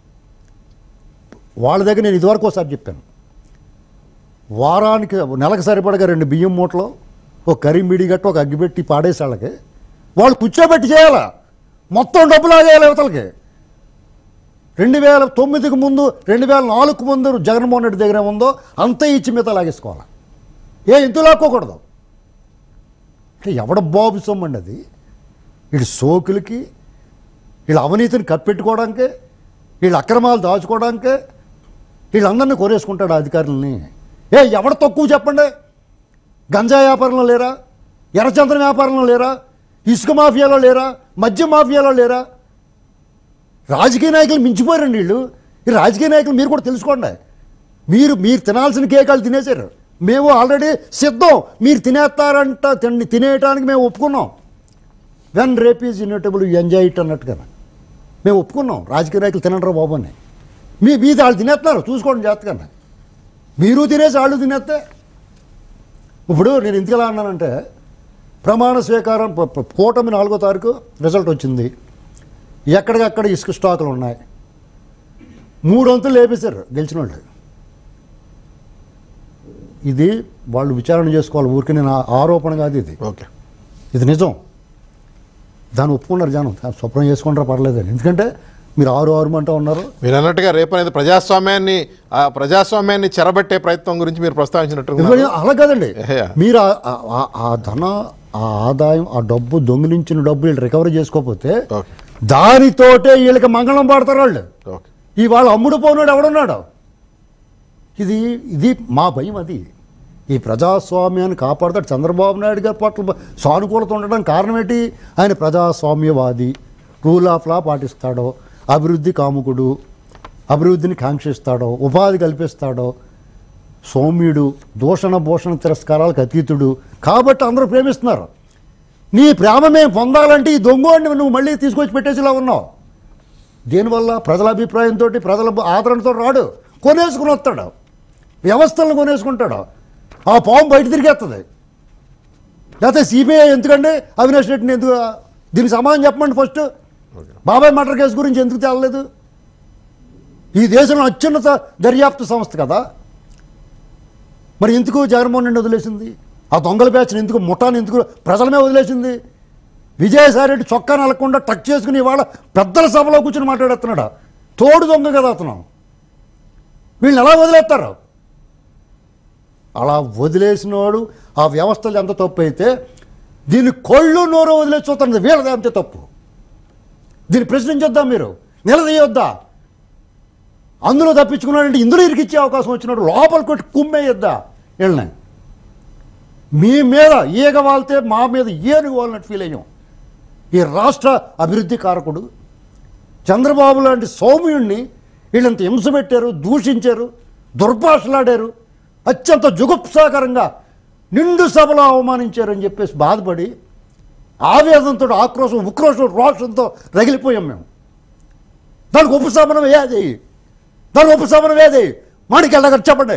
వాళ్ళ దగ్గర నేను ఇదివరకు ఒకసారి చెప్పాను వారానికి నెలకు సరిపడగా రెండు బియ్యం మూటలు ఒక కరీంబిడి గట్ట ఒక అగ్గిపెట్టి పాడేసి వాళ్ళకి వాళ్ళు కూర్చోబెట్టి చేయాలా మొత్తం డబ్బులు ఆగేయాలి యువతలకి రెండు వేల తొమ్మిదికి ముందు రెండు వేల నాలుగుకు ముందు జగన్మోహన్ రెడ్డి దగ్గర ఉందో అంతే ఇచ్చి మిగతా లాగేసుకోవాలి ఏ ఇంత లాక్కోకూడదు అంటే ఎవడ బాబు సొమ్మండి అది వీడి సోకులకి వీళ్ళ అవినీతిని కప్పెట్టుకోవడానికి వీళ్ళ అక్రమాలు దాచుకోవడానికి వీళ్ళందరినీ కొరేసుకుంటాడు ఆ అధికారులని ఏ ఎవడ తక్కువ చెప్పండి గంజా వ్యాపారంలో లేరా ఎర్రచంద్రం వ్యాపారంలో లేరా ఇసుక మాఫియాలో లేరా మద్య మాఫియాలో లేరా రాజకీయ నాయకులు మించిపోయారండి వీళ్ళు ఈ రాజకీయ నాయకులు మీరు కూడా తెలుసుకోండి మీరు మీరు తినాల్సిన కేకాలు తినేశారు మేము ఆల్రెడీ సిద్ధం మీరు తినేస్తారంట తిని తినేయటానికి మేము ఒప్పుకున్నాం when rape is inevitable enjoy it అన్నట్టుగా మేము ఒప్పుకున్నాం రాజకీయ నాయకులు తినంటారు బాబు అని మీ మీది వాళ్ళు తినేస్తున్నారు చూసుకోండి జాగ్రత్తగా మీరు తినేసి వాళ్ళు తినేస్తే ఇప్పుడు నేను ఎందుకు ఎలా అన్నానంటే ప్రమాణ స్వీకారం ప- ప- కూటమి నాలుగో తారీఖు రిజల్ట్ వచ్చింది ఎక్కడికక్కడ ఇసుక స్టాకులు ఉన్నాయి మూడు వంతులు లేపేశారు గెలిచిన వాళ్ళు ఇది వాళ్ళు విచారణ చేసుకోవాలి ఊరికి నేను ఆ- ఆరోపణ కాదు ఇది ఓకే ఇది నిజం దాన్ని ఒప్పుకున్నారు జనం స్వప్నం చేసుకుంటారా పర్లేదు ఎందుకంటే మీరు ఆరు ఆరు అంటూ ఉన్నారు మీరు అన్నట్టుగా రేపు అనేది ప్రజాస్వామ్యాన్ని ఆ ప్రజాస్వామ్యాన్ని చెరబట్టే ప్రయత్నం గురించి మీరు ప్రస్తావించినట్టు ఎందుకంటే అలా కాదండి ఏహే. మీరు ఆ- ఆ- ఆ- ఆ ధన ఆ ఆదాయం ఆ డబ్బు దొంగిలించిన డబ్బు వీళ్ళు రికవరీ చేసుకోకపోతే ఓకే దానితోటే వీళ్ళకి మంగళం పాడతారు వాళ్ళు ఓకే ఈ వాళ్ళు అమ్ముడు పోనాడు ఎవడున్నాడు ఇది ఇది మా భయం అది ఈ ప్రజాస్వామ్యాన్ని కాపాడుతాడు చంద్రబాబు నాయుడు గారి పట్ల సానుకూలత ఉండడానికి కారణం ఏంటి ఆయన ప్రజాస్వామ్యవాది రూల్ ఆఫ్ లా పాటిస్తాడో అభివృద్ధి కాముకుడు అభివృద్ధిని కాంక్షిస్తాడో ఉపాధి కల్పిస్తాడో సౌమ్యుడు దూషణ భూషణ తిరస్కారాలకు అతీతుడు కాబట్టి అందరూ ప్రేమిస్తున్నారు నీ ప్రేమ మేము పొందాలంటే ఈ దొంగోడిని నువ్వు మళ్ళీ తీసుకొచ్చి పెట్టేసిలా ఉన్నావు దీనివల్ల ప్రజల అభిప్రాయంతో ప్రజల ఆదరణతో రాడు కొనేసుకుని వస్తాడు వ్యవస్థలను కొనేసుకుంటాడు ఆ పాము బయట తిరిగేస్తుంది లేకపోతే సిబిఐ ఎందుకండి అవినాష్ రెడ్డిని ఎందుకు దీనికి సమాధానం చెప్పమండి ఫస్ట్ బాబాయ్ మర్డర్ కేసు గురించి ఎందుకు తేలలేదు ఈ దేశంలో అత్యున్నత దర్యాప్తు సంస్థ కదా మరి ఎందుకు జగన్మోహన్ రెడ్డి వదిలేసింది ఆ దొంగల బ్యాచ్ని ఎందుకు ముఠాన్ని ఎందుకు ప్రజలమే వదిలేసింది విజయసాయి రెడ్డి చొక్కా నలకుండా టచ్ చేసుకుని ఇవాళ పెద్దల సభలో కూర్చొని మాట్లాడేస్తున్నాడు తోడు దొంగ కదా అతను వీళ్ళని ఎలా వదిలేస్తారు అలా వదిలేసినవాడు ఆ వ్యవస్థలు ఎంత తప్పు అయితే దీన్ని కొళ్ళు నోరు వదిలేసి చూస్తుంది వీళ్ళది అంతే తప్పు దీన్ని ప్రశ్నించొద్దా మీరు నిలదీయొద్దా అందులో తప్పించుకున్నాడంటే ఇందులో ఇరికిచ్చే అవకాశం వచ్చినాడు లోపల కొట్టి కుమ్మేయొద్దా వీళ్ళని మీ మీద ఈగ వాళ్తే మా మీద ఏనుగు వాళ్ళనట్టు ఫీల్ అయ్యాం ఈ రాష్ట్ర అభివృద్ధి కారకుడు చంద్రబాబు లాంటి సౌమ్యుణ్ణి వీళ్ళంత హింస పెట్టారు దూషించారు దుర్భాషలాడారు అత్యంత జుగుప్సాకరంగా నిండు సభలో అవమానించారని చెప్పేసి బాధపడి ఆవేదనతో ఆక్రోశం ఉక్రోషం రోషంతో రగిలిపోయాం మేము దానికి ఉపశమనం ఏది దానికి ఉపశమనం ఏది మాణికెళ్ళ గారు చెప్పండి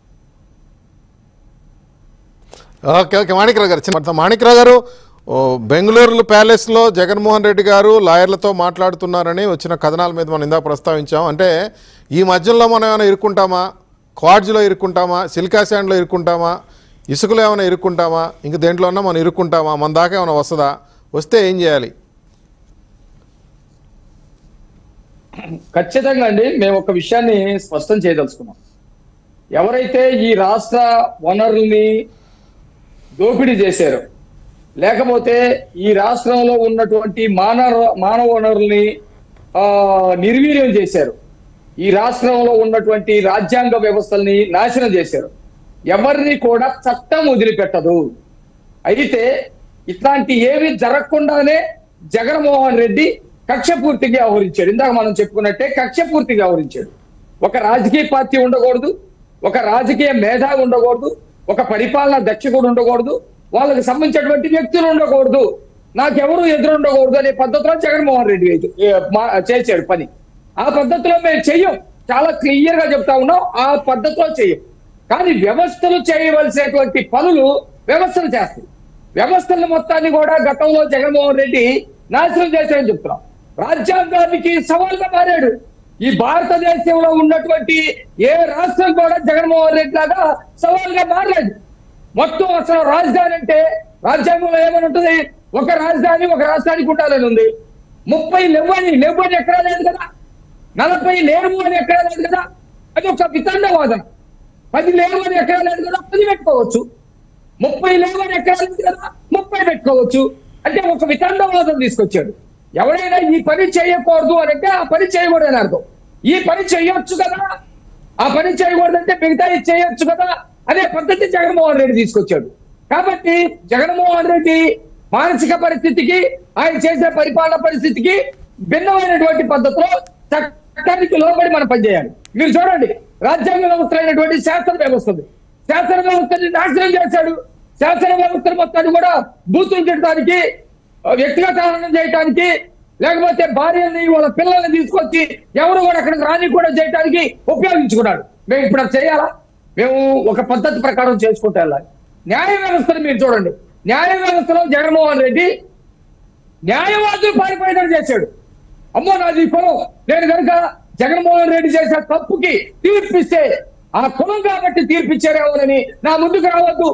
ఓకే ఓకే మాణిక్రావు గారు చిన్న మాణిక్రావు గారు ఓ, బెంగళూరు ప్యాలెస్లో జగన్మోహన్ రెడ్డి గారు లాయర్లతో మాట్లాడుతున్నారని వచ్చిన కథనాల మీద మనం ఇందాక ప్రస్తావించాం అంటే ఈ మధ్యలో మనం ఏమైనా ఇరుక్కుంటామా క్వాడ్జ్లో ఇరుక్కుంటామా సిలికా శాండ్లో ఇరుక్కుంటామా ఇసుకలో ఏమైనా ఇరుక్కుంటామా ఇంక దేంట్లోనా మనం ఇరుక్కుంటామా మన దాకా ఏమైనా వస్తుందా వస్తే ఏం చేయాలి ఖచ్చితంగా అండి మేము ఒక విషయాన్ని స్పష్టం చేయదలుచుకున్నాం ఎవరైతే ఈ రాష్ట్ర వనరుల్ని దోపిడీ చేశారో లేకపోతే ఈ రాష్ట్రంలో ఉన్నటువంటి మానవ మానవ వనరుల్ని ఆ, నిర్వీర్యం చేశారు ఈ రాష్ట్రంలో ఉన్నటువంటి రాజ్యాంగ వ్యవస్థల్ని నాశనం చేశారు ఎవరిని కూడా చట్టం వదిలిపెట్టదు అయితే ఇట్లాంటి ఏవి జరగకుండానే జగన్మోహన్ రెడ్డి కక్ష పూర్తిగా వ్యవహరించాడు ఇందాక మనం చెప్పుకున్నట్టే కక్ష పూర్తిగా వ్యవహరించాడు ఒక రాజకీయ పార్టీ ఉండకూడదు ఒక రాజకీయ మేధావి ఉండకూడదు ఒక పరిపాలనా దక్షకుడు ఉండకూడదు వాళ్ళకి సంబంధించినటువంటి వ్యక్తులు ఉండకూడదు నాకెవరు ఎదురు ఉండకూడదు అనే పద్ధతిలో జగన్మోహన్ రెడ్డి అయితే, ఏ, మా- చేశాడు పని ఆ పద్ధతిలో మేము చెయ్యం చాలా క్లియర్ గా చెప్తా ఉన్నాం ఆ పద్ధతిలో చెయ్యం కానీ వ్యవస్థలు చేయవలసినటువంటి పనులు వ్యవస్థలు చేస్తాయి వ్యవస్థల మొత్తాన్ని కూడా గతంలో జగన్మోహన్ రెడ్డి నాశనం చేశాడని చెప్తున్నాం రాజ్యాంగానికి సవాల్గా మారాడు ఈ భారతదేశంలో ఉన్నటువంటి ఏ రాష్ట్రం కూడా జగన్మోహన్ రెడ్డి లాగా సవాల్గా మారలేదు మొత్తం అసలు రాజధాని అంటే రాజ్యాంగంలో ఏమని ఉంటుంది ఒక రాజధాని ఒక రాష్ట్రానికి ఉండాలని ఉంది ముప్పై లేవని లేవని ఎక్కడా లేదు కదా నలభై లేవు అని ఎక్కడా లేదు కదా అది ఒక వితండవాదం పది లేవు అని ఎక్కడా లేదు కదా పది పెట్టుకోవచ్చు ముప్పై లేవు అని ఎక్కడా లేదు కదా ముప్పై పెట్టుకోవచ్చు అంటే ఒక వితండవాదం తీసుకొచ్చాడు ఎవరైనా ఈ పని చేయకూడదు అని అంటే ఆ పని చేయకూడదు అని అర్థం ఈ పని చేయొచ్చు కదా ఆ పని చేయకూడదంటే మిగతా చేయొచ్చు కదా అనే పద్ధతి జగన్మోహన్ రెడ్డి తీసుకొచ్చాడు కాబట్టి జగన్మోహన్ రెడ్డి మానసిక పరిస్థితికి ఆయన చేసే పరిపాలన పరిస్థితికి భిన్నమైనటువంటి పద్ధతిలో చట్టానికి లోబడి మనం పనిచేయాలి మీరు చూడండి రాజ్యాంగ వ్యవస్థ అయినటువంటి శాస్త్ర వ్యవస్థ ఉంది శాస్త్ర వ్యవస్థని నాశనం చేశాడు శాస్త్ర వ్యవస్థ మొత్తాన్ని కూడా బూతులు తిట్టడానికి వ్యక్తిగత ఆనందం చేయడానికి లేకపోతే భార్యని వాళ్ళ పిల్లల్ని తీసుకొచ్చి ఎవరు కూడా అక్కడికి రాని కూడా చేయడానికి ఉపయోగించుకున్నాడు మేము ఇప్పుడు అది చేయాలా మేము ఒక పద్ధతి ప్రకారం చేసుకుంటూ వెళ్ళాలి న్యాయ వ్యవస్థను మీరు చూడండి న్యాయ వ్యవస్థలో జగన్మోహన్ రెడ్డి న్యాయవాదులు పారిపోయేటట్టు చేశాడు అమ్మో నాది ఈ కులం నేను కనుక జగన్మోహన్ రెడ్డి చేసే తప్పుకి తీర్పిస్తే ఆ కులం కాబట్టి తీర్పిచ్చారేమోనని నా ముందుకు రావద్దు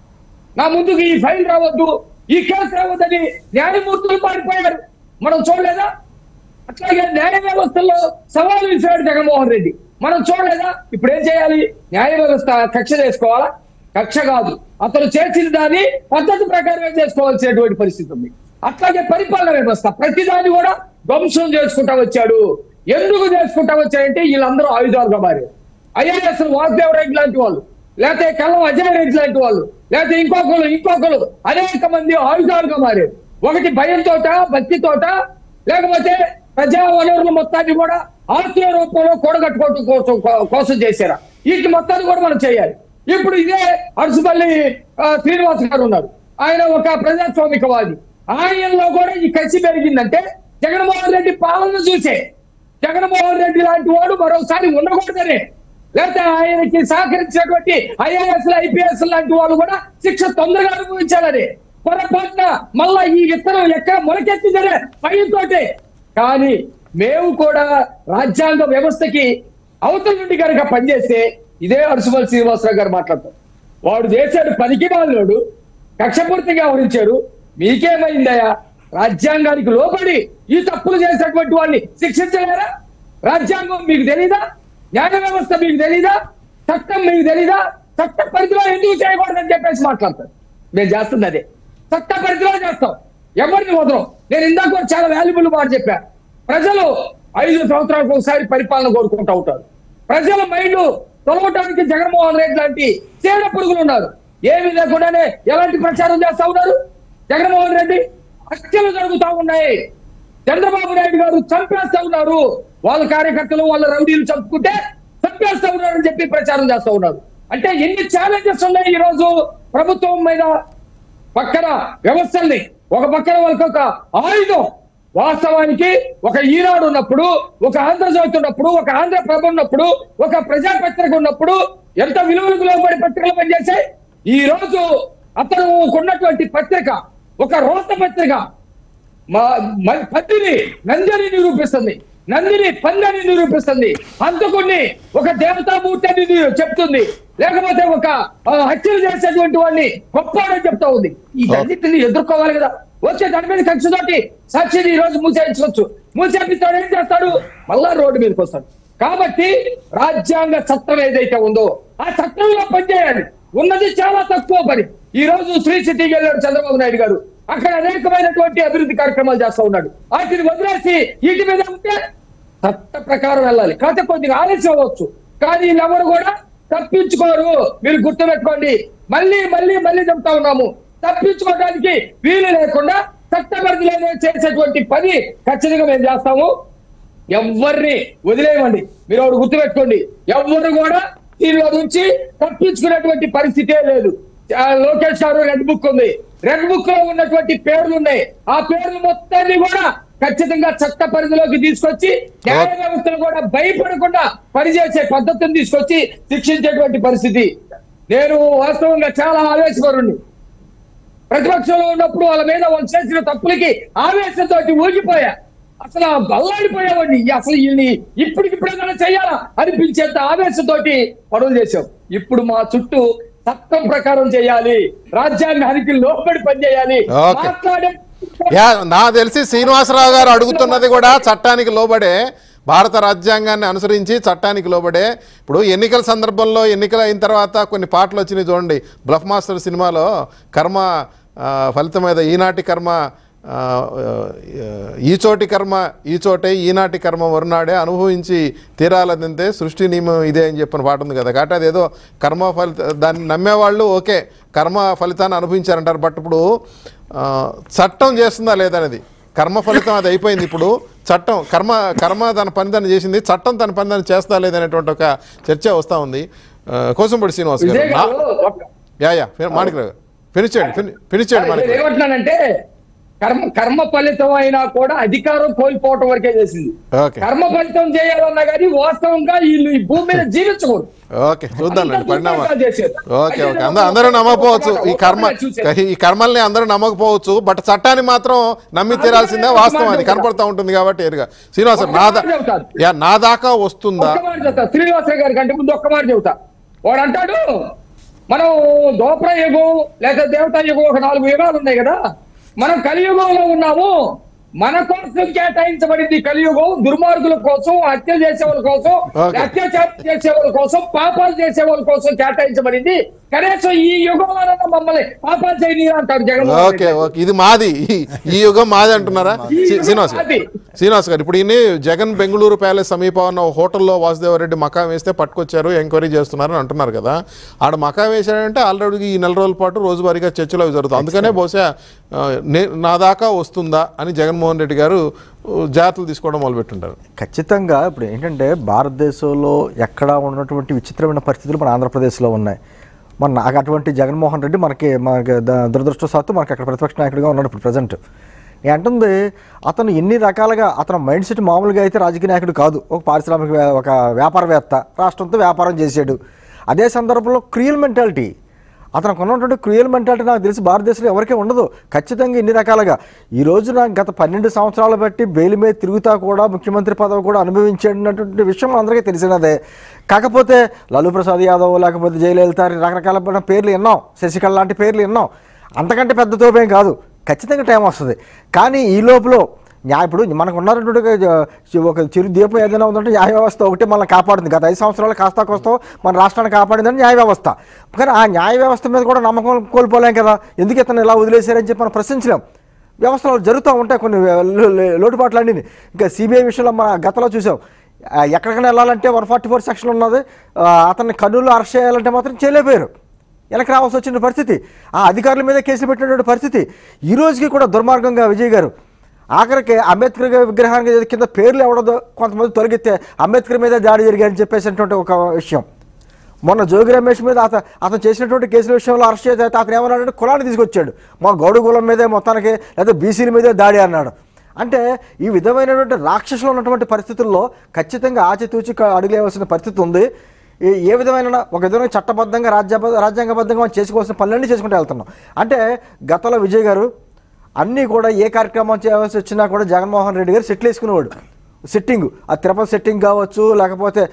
నా ముందుకు ఈ ఫైల్ రావద్దు ఈ కేసు రావద్దని న్యాయమూర్తులు పారిపోయారు మనం చూడలేదా అట్లాగే న్యాయ వ్యవస్థలో సవాలు విసిరాడు జగన్మోహన్ రెడ్డి మనం చూడలేదా ఇప్పుడు ఏం చేయాలి న్యాయ వ్యవస్థ కక్ష చేసుకోవాలా కక్ష కాదు అతను చేసిన దాన్ని పద్ధతి ప్రకారమే చేసుకోవాల్సినటువంటి పరిస్థితి ఉంది అట్లాగే పరిపాలన వ్యవస్థ ప్రతిదాన్ని కూడా ధ్వంసం చేసుకుంటా వచ్చాడు ఎందుకు చేసుకుంటా వచ్చాడంటే వీళ్ళందరూ ఆయుధాలుగా మారారు ఐఆర్ఎస్ వాసుదేవ్ రెడ్డి లాంటి వాళ్ళు లేకపోతే కల్లం అజయ్ రెడ్డి లాంటి వాళ్ళు లేకపోతే ఇంకొకరు ఇంకొకరు అనేక మంది ఆయుధాలుగా మారారు ఒకటి భయంతోట భక్తితోట లేకపోతే ప్రజా వనరుల మొత్తాన్ని కూడా ఆస్తుల రూపంలో కూడగట్టుకోవడం కోసం కోసం చేశారా వీటి మొత్తాన్ని కూడా మనం చేయాలి ఇప్పుడు ఇదే అరుసుపల్లి ఆ, శ్రీనివాస్ గారు ఉన్నారు ఆయన ఒక ప్రజాస్వామికవాది ఆయనలో కూడా ఈ కసి పెరిగిందంటే జగన్మోహన్ రెడ్డి పాలన చూసే జగన్మోహన్ రెడ్డి లాంటి వాడు మరోసారి ఉండకూడదనే లేకపోతే ఆయనకి సహకరించినటువంటి ఐఏఎస్ ఐపీఎస్ లాంటి వాళ్ళు కూడా శిక్ష తొందరగా అనుభవించాలని పొరపాటున మళ్ళా ఈ విత్తనం ఎక్కడ మొలకెత్తిందనే భయంతోటే కానీ మేము కూడా రాజ్యాంగ వ్యవస్థకి అవతల నుండి కనుక పనిచేస్తే ఇదే అరుసుమల్ శ్రీనివాసరావు గారు మాట్లాడతారు వాడు చేశాడు పనికి వాళ్ళోడు కక్షపూర్తిగా వ్యవహరించారు మీకేమైందయ్యా రాజ్యాంగానికి లోబడి ఈ తప్పులు చేసినటువంటి వాడిని శిక్షించలేరా రాజ్యాంగం మీకు తెలీదా న్యాయ వ్యవస్థ మీకు తెలీదా చట్టం మీకు తెలీదా చట్ట పరిధిలో ఎందుకు చేయకూడదని చెప్పేసి మాట్లాడతారు మేము చేస్తుంది అదే చట్ట పరిధిలో చేస్తాం ఎవరిని వదలం నేను ఇందాక కూడా చాలా వాల్యుబుల్ మాట చెప్పా ప్రజలు ఐదు సంవత్సరాలకు ఒకసారి పరిపాలన కోరుకుంటూ ఉంటారు ప్రజల మైండ్ తొలగటానికి జగన్మోహన్ రెడ్డి లాంటి చీడ పురుగులు ఉన్నారు ఏమి లేకుండానే ఎలాంటి ప్రచారం చేస్తా ఉన్నారు జగన్మోహన్ రెడ్డి హత్యలు జరుగుతా ఉన్నాయి చంద్రబాబు నాయుడు గారు చంపేస్తా ఉన్నారు వాళ్ళ కార్యకర్తలు వాళ్ళ రౌడీలు చంపుకుంటే చంపేస్తా ఉన్నారు అని చెప్పి ప్రచారం చేస్తా ఉన్నారు అంటే ఎన్ని ఛాలెంజెస్ ఉన్నాయి ఈ రోజు ప్రభుత్వం మీద పక్కన వ్యవస్థల్ని ఒక పక్కన వాళ్ళకి ఒక ఆయుధం వాస్తవానికి ఒక ఈనాడు ఉన్నప్పుడు ఒక ఆంధ్రజ్యోతి ఉన్నప్పుడు ఒక ఆంధ్ర ప్రభ ఉన్నప్పుడు ఒక ప్రజాపత్రిక ఉన్నప్పుడు ఎంత విలువలకు లోబడి పత్రికలు పనిచేశాయి ఈ రోజు అతను ఉన్నటువంటి పత్రిక ఒక రోత పత్రిక మా మ- పత్తిని నందిని నిరూపిస్తుంది నందిని పందని నిరూపిస్తుంది హంతకుణ్ణి ఒక దేవతామూర్తి అని నిరూ- చెప్తుంది లేకపోతే ఒక ఆ, హత్యలు చేసేటువంటి వాడిని గొప్పవాడని చెప్తా ఉంది ఇవన్నిటిని ఎదుర్కోవాలి కదా వచ్చే దాని మీద కక్షతోటి సాక్షిని ఈ రోజు మూసేయించవచ్చు మూసేపిస్తాడు ఏం చేస్తాడు మళ్ళా రోడ్డు మీదకి వస్తాడు కాబట్టి రాజ్యాంగ చట్టం ఏదైతే ఉందో ఆ చట్టంలో పనిచేయాలి ఉన్నది చాలా తక్కువ పని ఈ రోజు శ్రీ సిటీకి వెళ్ళాడు చంద్రబాబు నాయుడు గారు అక్కడ అనేకమైనటువంటి అభివృద్ధి కార్యక్రమాలు చేస్తా ఉన్నాడు వాటిని వదిలేసి వీటి మీద ఉంటే చట్ట ప్రకారం వెళ్ళాలి కాకపోతే కొద్దిగా ఆలస్యం అవ్వచ్చు కానీ వీళ్ళెవరు కూడా తప్పించుకోరు మీరు గుర్తుపెట్టుకోండి మళ్ళీ మళ్ళీ మళ్ళీ చెప్తా ఉన్నాము తప్పించుకోవడానికి వీలు లేకుండా చట్టపరిధిలో చేసేటువంటి పని ఖచ్చితంగా మేము చేస్తాము ఎవరిని వదిలేయమండి మీరు ఒకటి గుర్తుపెట్టుకోండి ఎవరు కూడా దీనిలో నుంచి తప్పించుకునేటువంటి పరిస్థితే లేదు ఆ, లోకేష్ గారు రెడ్ బుక్ ఉంది రెడ్ బుక్ లో ఉన్నటువంటి పేర్లు ఉన్నాయి ఆ పేర్లు మొత్తాన్ని కూడా ఖచ్చితంగా చట్ట పరిధిలోకి తీసుకొచ్చి న్యాయ వ్యవస్థను కూడా భయపడకుండా పనిచేసే పద్ధతిని తీసుకొచ్చి శిక్షించేటువంటి పరిస్థితి నేను వాస్తవంగా చాలా ఆవేశపరుణ్ణి ప్రతిపక్షంలో ఉన్నప్పుడు వాళ్ళ మీద వాళ్ళు చేసిన తప్పులకి ఆవేశంతో ఊగిపోయా అసలు బల్లాడిపోయావండి అసలు వీళ్ళని ఇప్పటికిప్పుడు ఏదైనా చేయాలా అనిపించేంత ఆవేశంతో పనులు చేశాం ఇప్పుడు మా చుట్టూ చట్టం ప్రకారం చేయాలి రాజ్యాంగానికి లోబడి పనిచేయాలి ఓకే. మాట్లాడే యా నా తెలిసి శ్రీనివాసరావు గారు అడుగుతున్నది కూడా చట్టానికి లోబడే భారత రాజ్యాంగాన్ని అనుసరించి చట్టానికి లోబడే ఇప్పుడు ఎన్నికల సందర్భంలో ఎన్నికలు అయిన తర్వాత కొన్ని పాటలు వచ్చినాయి చూడండి బ్లఫ్ మాస్టర్ సినిమాలో కర్మ ఆ, ఫలితం మీద ఈనాటి కర్మ ఆ, ఈ చోటి కర్మ ఈ చోటే ఈనాటి కర్మ వరునాడే అనుభవించి తీరాలదంతే సృష్టి నియమం ఇదే అని చెప్పిన పాట ఉంది కదా కాబట్టి అదేదో కర్మ ఫలిత దాన్ని నమ్మేవాళ్ళు ఓకే కర్మ ఫలితాన్ని అనుభవించారంటారు బట్ ఇప్పుడు ఆ, చట్టం చేస్తుందా లేదనేది కర్మ ఫలితం అది అయిపోయింది ఇప్పుడు చట్టం కర్మ కర్మ తన పని తను చేసింది చట్టం తన పని తను చేస్తా లేదనేటువంటి ఒక చర్చ వస్తూ ఉంది ఆ, కోసంపూడి శ్రీనివాస్ గారు విజయ్ నా- గారు ఒక- యా యా మాణికరావు గారు ఫినిష్ చేయండి ఫిని- ఫినిష్ చేయండి నేను మాణికరావు ఏమంటున్నానంటే కర్మ కర్మ ఫలితం అయినా కూడా అధికారం కోల్పోవటం వరకే చేసింది ఓకే కర్మ ఫలితం చేయాలన్నా కానీ వాస్తవంగా వీళ్ళు ఈ భూమి మీద జీవించకూడదు ఓకే చూద్దాంలేండి పరిణామం దుర్మార్గాలు చేశారు. ఓకే ఓకే అందరూ అందరూ నమ్మకపోవచ్చు ఈ కర్మ ఈ కర్మల్ని అందరూ నమ్మకపోవచ్చు బట్ చట్టాన్ని మాత్రం నమ్మి తీరాల్సిందే వాస్తవం అది కనపడతా ఉంటుంది కాబట్టి ఎరుగా శ్రీనివాస్ నా దా- యా నా దాకా వస్తుందా ఒక్క మాట చెప్తా శ్రీనివాసరావు గారి కంటే ముందు ఒక్క మాట చెబుతా వాడు అంటాడు మనం దోప్ర యుగం లేదా దేవతా యుగం ఒక నాలుగు యుగాలు ఉన్నాయి కదా మనం కలియుగంలో ఉన్నాము మన కోసం కేటాయించబడింది కలియుగం దుర్మార్గుల కోసం హత్య చేసే వాళ్ళ కోసం Okay. అత్యాచారం చేసే వాళ్ళ కోసం పాపాలు చేసే వాళ్ళ కోసం కేటాయించబడింది కనీసం ఈ యుగంలో మమ్మల్ని పాపాలు చేయని అంటారు జగన్మోహన్ ఓకే రెడ్డి. ఓకే ఇది మాది ఈ- ఈ యుగం మాది అంటున్నారా ఈ శ్రీ- యుగం శ్రీనివాస్ గారు మాది. శ్రీనివాస్ గారు ఇప్పుడు ఈయన జగన్ బెంగళూరు ప్యాలెస్ సమీపం ఉన్న ఓ హోటల్లో వాసుదేవరెడ్డి మకా వేస్తే పట్టుకొచ్చారు ఎంక్వైరీ చేస్తున్నారు అని అంటున్నారు కదా ఆడ మకా వేశాడంటే ఆల్రెడీ ఈ నెల రోజుల పాటు రోజువారీగా చర్చలు అవి జరుగుతాయి అందుకనే బహుశా ఆ, నే- నా దాకా వస్తుందా అని జగన్మోహన్ రెడ్డి గారు ఆ, జాగ్రత్తలు తీసుకోవడం మొదలుపెట్టుంటారు ఖచ్చితంగా ఇప్పుడు ఏంటంటే భారతదేశంలో ఎక్కడ ఉన్నటువంటి విచిత్రమైన పరిస్థితులు మన ఆంధ్రప్రదేశ్లో ఉన్నాయి మన నాకు అటువంటి జగన్మోహన్ రెడ్డి మనకి మనకి ద- దురదృష్టవశాత్తు మనకి అక్కడ ప్రతిపక్ష నాయకుడిగా ఉన్నాడు ఇప్పుడు ప్రజెంట్ నేను అంటుంది అతను ఎన్ని రకాలుగా అతను మైండ్ సెట్ మామూలుగా అయితే రాజకీయ నాయకుడు కాదు ఒక పారిశ్రామిక వే- ఒక వ్యాపారవేత్త రాష్ట్రంతో వ్యాపారం చేశాడు అదే సందర్భంలో క్రియల్ మెంటాలిటీ అతనికి ఉన్నటువంటి క్రియల్ మెంటాలిటీ నాకు తెలిసి భారతదేశంలో ఎవరికీ ఉండదు ఖచ్చితంగా ఇన్ని రకాలుగా ఈ రోజున గత పన్నెండు సంవత్సరాలు బట్టి బెయిల్ మీద తిరుగుతా కూడా ముఖ్యమంత్రి పదవి కూడా అనుభవించేటటువంటి విషయం అందరికీ తెలిసినదే కాకపోతే లాలూ ప్రసాద్ యాదవ్ లేకపోతే జయలలిత రకరకాల పేర్లు విన్నాం శశికళ లాంటి పేర్లు విన్నాం అంతకంటే పెద్ద తోపేం కాదు ఖచ్చితంగా టైం వస్తుంది కానీ ఈ లోపల న్యాయ ఇప్పుడు మనకు ఉన్నటువంటి ఒక- ఒక చిరు దీపం ఏదైనా ఉందంటే న్యాయ వ్యవస్థ ఒకటే మనల్ని కాపాడుతుంది గత ఐదు సంవత్సరాలు కాస్తా కోస్తా మన రాష్ట్రాన్ని కాపాడిందని న్యాయ వ్యవస్థ కానీ ఆ న్యాయ వ్యవస్థ మీద కూడా నమ్మకం కోల్పోలేం కదా ఎందుకు ఇతను ఇలా వదిలేశారని చెప్పి మనం ప్రశ్నించలేం వ్యవస్థలో జరుగుతూ ఉంటాయి కొన్ని లో- లో- లోటుపాట్లు అన్నీ ఇంకా సిబిఐ విషయంలో మన గతంలో చూసాం ఆ, ఎక్కడికైనా వెళ్ళాలంటే వన్ ఫార్టీ ఫోర్ సెక్షన్ ఉన్నది ఆ, అతన్ని కర్నూలు అరెస్ట్ చేయాలంటే మాత్రం చేయలేకపోయారు వెనక్కి రావాల్సి వచ్చిన పరిస్థితి ఆ అధికారుల మీద కేసులు పెట్టినటువంటి పరిస్థితి ఈ రోజుకి కూడా దుర్మార్గంగా విజయ్ గారు ఆఖరికి అంబేద్కర్ గారి విగ్రహానికి కింద పేర్లు ఎవడదో కొంతమంది తొలగితే అంబేద్కర్ మీద దాడి జరిగాయని చెప్పేసినటువంటి ఒక విషయం మొన్న జోగి రమేష్ మీద అతను అతను చేసినటువంటి కేసుల విషయంలో అరెస్ట్ చేస్తే అతను ఏమన్నాడంటే కులాన్ని తీసుకొచ్చాడు మా గౌడు కులం మీదే మొత్తానికి లేదా బీసీల మీదే దాడి అన్నాడు అంటే ఈ విధమైనటువంటి రాక్షసులు ఉన్నటువంటి పరిస్థితుల్లో ఖచ్చితంగా ఆచితూచి క- అడుగులేవలసిన పరిస్థితి ఉంది ఈ- ఏ విధమైన ఒక విధమైన చట్టబద్ధంగా రాజ్యబ రాజ్యాంగబద్ధంగా మనం చేసుకోవాల్సిన పనులన్నీ చేసుకుంటూ వెళ్తున్నాం అంటే గతంలో విజయ్ గారు అన్నీ కూడా ఏ కార్యక్రమం చేయాల్సి వచ్చినా కూడా జగన్మోహన్ రెడ్డి గారు సెటిల్ వేసుకునేవాడు సెట్టింగ్ ఆ తిరుపతి సెట్టింగ్ కావచ్చు లేకపోతే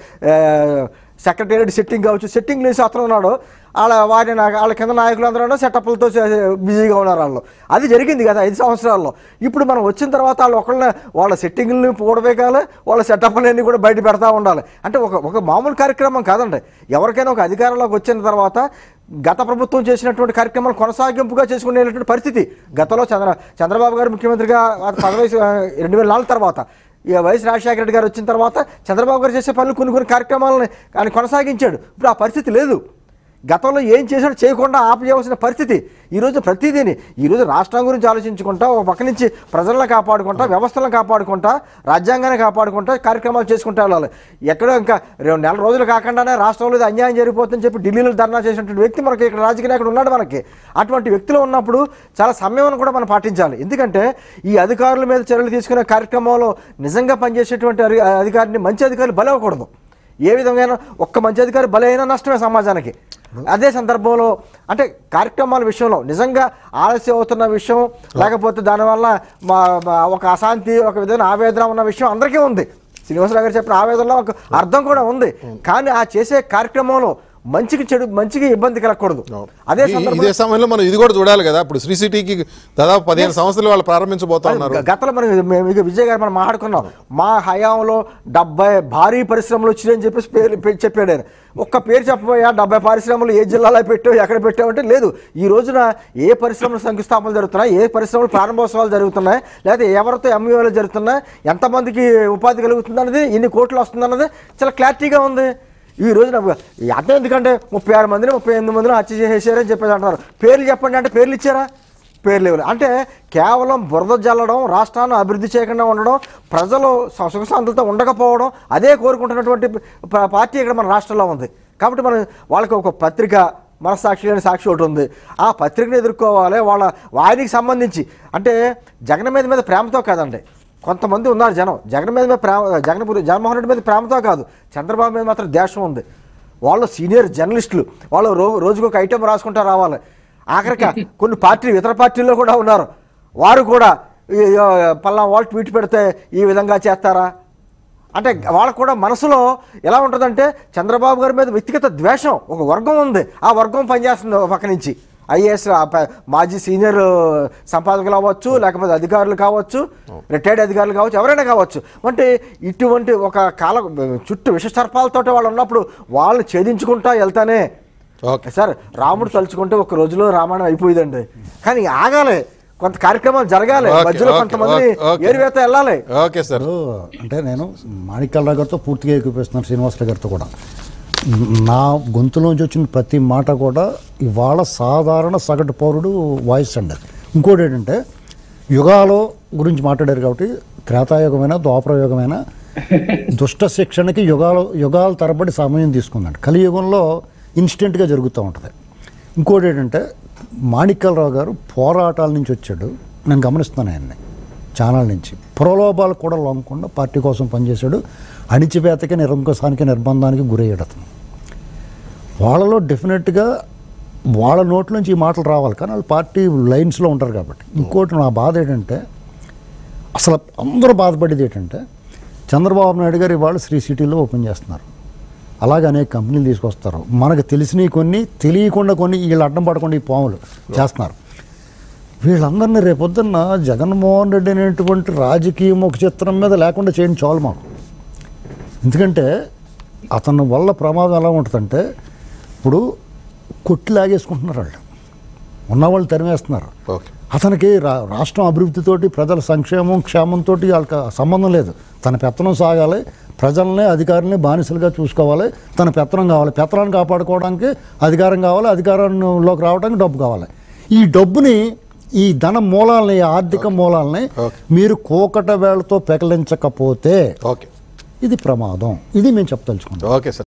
సెక్రటేరియట్ సెట్టింగ్ కావచ్చు సెట్టింగ్ వేసి అతను ఉన్నాడు వాళ్ళ వారి నా- వాళ్ళ కింద నాయకులు అందరూ సెటప్లతో బిజీగా ఉన్నారు వాళ్ళు అది జరిగింది కదా ఐదు సంవత్సరాల్లో ఇప్పుడు మనం వచ్చిన తర్వాత వాళ్ళు ఒకళ్ళని వాళ్ళ సెట్టింగ్ని పూడబేకాలి వాళ్ళ సెటప్లన్నీ కూడా బయట పెడతా ఉండాలి అంటే ఒక ఒక మామూలు కార్యక్రమం కాదండి ఎవరికైనా ఒక అధికారంలోకి వచ్చిన తర్వాత గత ప్రభుత్వం చేసినటువంటి కార్యక్రమాలు కొనసాగింపుగా చేసుకునేటువంటి పరిస్థితి గతంలో చంద్ర చంద్రబాబు గారు ముఖ్యమంత్రిగా ఆ పదవి రెండు వేల నాలుగు తర్వాత ఇక వైఎస్ రాజశేఖర రెడ్డి గారు వచ్చిన తర్వాత చంద్రబాబు గారు చేసే పనులు కొన్ని కొన్ని కార్యక్రమాలని ఆయన కొనసాగించాడు ఇప్పుడు ఆ పరిస్థితి లేదు గతంలో ఏం చేశాడో చేయకుండా ఆపేయవలసిన పరిస్థితి ఈరోజు ప్రతిదీని ఈరోజు రాష్ట్రం గురించి ఆలోచించుకుంటా ఒక పక్క నుంచి ప్రజలను కాపాడుకుంటా వ్యవస్థలను కాపాడుకుంటా రాజ్యాంగాన్ని కాపాడుకుంటా కార్యక్రమాలు చేసుకుంటా వెళ్ళాలి ఎక్కడో ఇంకా రెండు నెల రోజులు కాకుండానే రాష్ట్రంలో ఇది అన్యాయం జరిగిపోతుందని చెప్పి ఢిల్లీలో ధర్నా చేసినటువంటి వ్యక్తి మనకి ఇక్కడ రాజకీయ నాయకుడు ఉన్నాడు మనకి అటువంటి వ్యక్తులు ఉన్నప్పుడు చాలా సమయం కూడా మనం పాటించాలి ఎందుకంటే ఈ అధికారుల మీద చర్యలు తీసుకునే కార్యక్రమంలో నిజంగా పనిచేసేటువంటి అధి- అధికారిని మంచి అధికారులు బలవకూడదు ఏ విధంగా ఒక్క మంచి అధికారి బలైనా నష్టమే సమాజానికి అదే సందర్భంలో అంటే కార్యక్రమాల విషయంలో నిజంగా ఆలస్యం అవుతున్న విషయం లేకపోతే దానివల్ల మా మా ఒక అశాంతి ఒక విధమైన ఆవేదన ఉన్న విషయం అందరికీ ఉంది శ్రీనివాసరావు గారు చెప్పిన ఆవేదనలో ఒక అర్థం కూడా ఉంది కానీ ఆ చేసే కార్యక్రమంలో మంచికి చెడు మంచికి ఇబ్బంది కలగకూడదు అదే ఈ- సందర్భంలో ఇదే సమయంలో మనం ఇది కూడా చూడాలి కదా ఇప్పుడు శ్రీ సిటీకి దాదాపు పదిహేను సంవత్సరాలు వాళ్ళు ప్రారంభించబోతా ఉన్నారు గ- గతంలో మనం మేము ఇక విజయ్ గారు మనం మాట్లాడుకున్నాం మా హయాంలో డెబ్బై భారీ పరిశ్రమలు వచ్చినాయని చెప్పేసి పేరు పేరు చెప్పాడు ఆయన ఒక్క పేరు చెప్పబోయా డెబ్బై పరిశ్రమలు ఏ జిల్లాలో పెట్టావు ఎక్కడ పెట్టావంటే లేదు ఈ రోజున ఏ పరిశ్రమలు శంకుస్థాపనలు జరుగుతున్నాయి ఏ పరిశ్రమలు ప్రారంభోత్సవాలు జరుగుతున్నాయి లేదా ఎవరితో ఎంఈఓలు జరుగుతున్నాయి ఎంతమందికి ఉపాధి కలుగుతుంది అన్నది ఎన్ని కోట్లు వస్తుంది అన్నది చాలా క్లారిటీగా ఉంది ఈ రోజున అర్థం ఎందుకంటే ముప్పై ఆరు మందిని ముప్పై ఎనిమిది మందిని హత్య చేసేసారని చెప్పేసి అంటున్నారు పేర్లు చెప్పండి అంటే పేర్లు ఇచ్చారా పేర్లు ఇవ్వలేదు అంటే కేవలం బురద జల్లడం రాష్ట్రాన్ని అభివృద్ధి చేయకుండా ఉండడం ప్రజలు స- సుఖశాంతులతో ఉండకపోవడం అదే కోరుకుంటున్నటువంటి ప- పార్టీ ఇక్కడ మన రాష్ట్రంలో ఉంది కాబట్టి మనం వాళ్ళకి ఒక పత్రిక మనసాక్షి లేని సాక్షి ఒకటి ఉంది ఆ పత్రికను ఎదుర్కోవాలి వాళ్ళ వారికి సంబంధించి అంటే జగన్ మీద మీద ప్రేమతో కాదండి కొంతమంది ఉన్నారు జనం జగన్ మీద మీద ప్రేమ జగన్ గురి- జగన్మోహన్ రెడ్డి మీద ప్రేమతో కాదు చంద్రబాబు మీద మాత్రం దేశం ఉంది వాళ్ళు సీనియర్ జర్నలిస్టులు వాళ్ళు రో రోజుకు ఒక ఐటెం రాసుకుంటూ రావాలి ఆఖరికి కొన్ని పార్టీలు ఇతర పార్టీల్లో కూడా ఉన్నారు వారు కూడా ఈ, ఆ, పల్లా వాళ్ళు ట్వీట్ పెడితే ఈ విధంగా చేస్తారా అంటే వాళ్ళకు కూడా మనసులో ఎలా ఉంటుందంటే చంద్రబాబు గారి మీద వ్యక్తిగత ద్వేషం ఒక వర్గం ఉంది ఆ వర్గం పనిచేస్తుంది ఒక పక్క నుంచి ఐఏఎస్ మాజీ సీనియర్ సంపాదకులు అవ్వచ్చు లేకపోతే అధికారులు కావచ్చు రిటైర్డ్ అధికారులు కావచ్చు ఎవరైనా కావచ్చు అంటే ఇటువంటి ఒక కాల చుట్టూ విష సర్పాలతో వాళ్ళు ఉన్నప్పుడు వాళ్ళని ఛేదించుకుంటా వెళ్తానే ఓకే సార్ రాముడు తలుచుకుంటే ఒక రోజులో రామాయణం అయిపోయిందండి కానీ ఆగాలి కొంత కార్యక్రమాలు జరగాలి ఓకే, మధ్యలో ఓకే, కొంతమంది ఓకే, ఓకే. ఏరువేత వెళ్ళాలి ఓకే సార్ ఇప్పుడు అంటే నేను మాణిక్యాలరావు గారితో పూర్తిగా ఏకీపిస్తున్నాను శ్రీనివాసరావు గారితో కూడా నా గొంతులోంచి వచ్చిన ప్రతి మాట కూడా ఇవాళ సాధారణ సగటు పౌరుడు వాయిస్ అండి అది. ఇంకోటి ఏంటంటే యుగాలు గురించి మాట్లాడారు కాబట్టి త్రేతాయుగమైన ద్వాపరయుగమైన దుష్ట శిక్షణకి యుగాలు యుగాల తరబడి సమయం తీసుకుందండి కలియుగంలో ఇన్స్టెంట్గా జరుగుతూ ఉంటుంది ఇంకోటి ఏంటంటే మాణిక్యాలరావు గారు పోరాటాల నుంచి వచ్చాడు నేను గమనిస్తున్నాను ఆయన్ని ఛానల్ నుంచి ప్రలోభాలు కూడా లొంగకుండా పార్టీ కోసం పనిచేశాడు అణిచివేతకి నిరంకుశానికి నిర్బంధానికి గురయ్యాడు అతను వాళ్ళలో డెఫినెట్గా వాళ్ళ నోట్ల నుంచి ఈ మాటలు రావాలి కానీ వాళ్ళు పార్టీ లైన్స్లో ఉంటారు కాబట్టి ఇంకోటి నా బాధ ఏంటంటే అసలు అందరూ బాధపడేది ఏంటంటే చంద్రబాబు నాయుడు గారు ఇవాళ శ్రీ సిటీలో ఓపెన్ చేస్తున్నారు అలాగే అనేక కంపెనీలు తీసుకొస్తారు మనకు తెలిసినవి కొన్ని తెలియకుండా కొన్ని వీళ్ళు అడ్డం పడకుండా ఈ పాములు చేస్తున్నారు వీళ్ళందరినీ రేపొద్దున్న జగన్మోహన్ రెడ్డి అనేటువంటి రాజకీయం ఒక చిత్రం మీద లేకుండా చేయండి చాలు మాకు ఎందుకంటే అతని వల్ల ప్రమాదం ఎలా ఉంటుందంటే ఇప్పుడు కొట్టి లాగేసుకుంటున్నారు వాళ్ళు ఉన్నవాళ్ళు తరిమేస్తున్నారు ఓకే అతనికి రా రాష్ట్రం అభివృద్ధితోటి ప్రజల సంక్షేమం క్షేమంతో వాళ్ళకి సంబంధం లేదు తన పెత్తనం సాగాలి ప్రజల్ని అధికారుల్ని బానిసలుగా చూసుకోవాలి తన పెత్తనం కావాలి పెత్తనాన్ని కాపాడుకోవడానికి అధికారం కావాలి అధికారంలోకి రావడానికి డబ్బు కావాలి ఈ డబ్బుని ఈ ధన మూలాలని ఈ ఆర్థిక మూలాలని ఓకే. మీరు కోకట వేళతో పెకలించకపోతే ఓకే ఇది ప్రమాదం ఇది మేము చెప్పదలుచుకుంటాం ఓకే సార్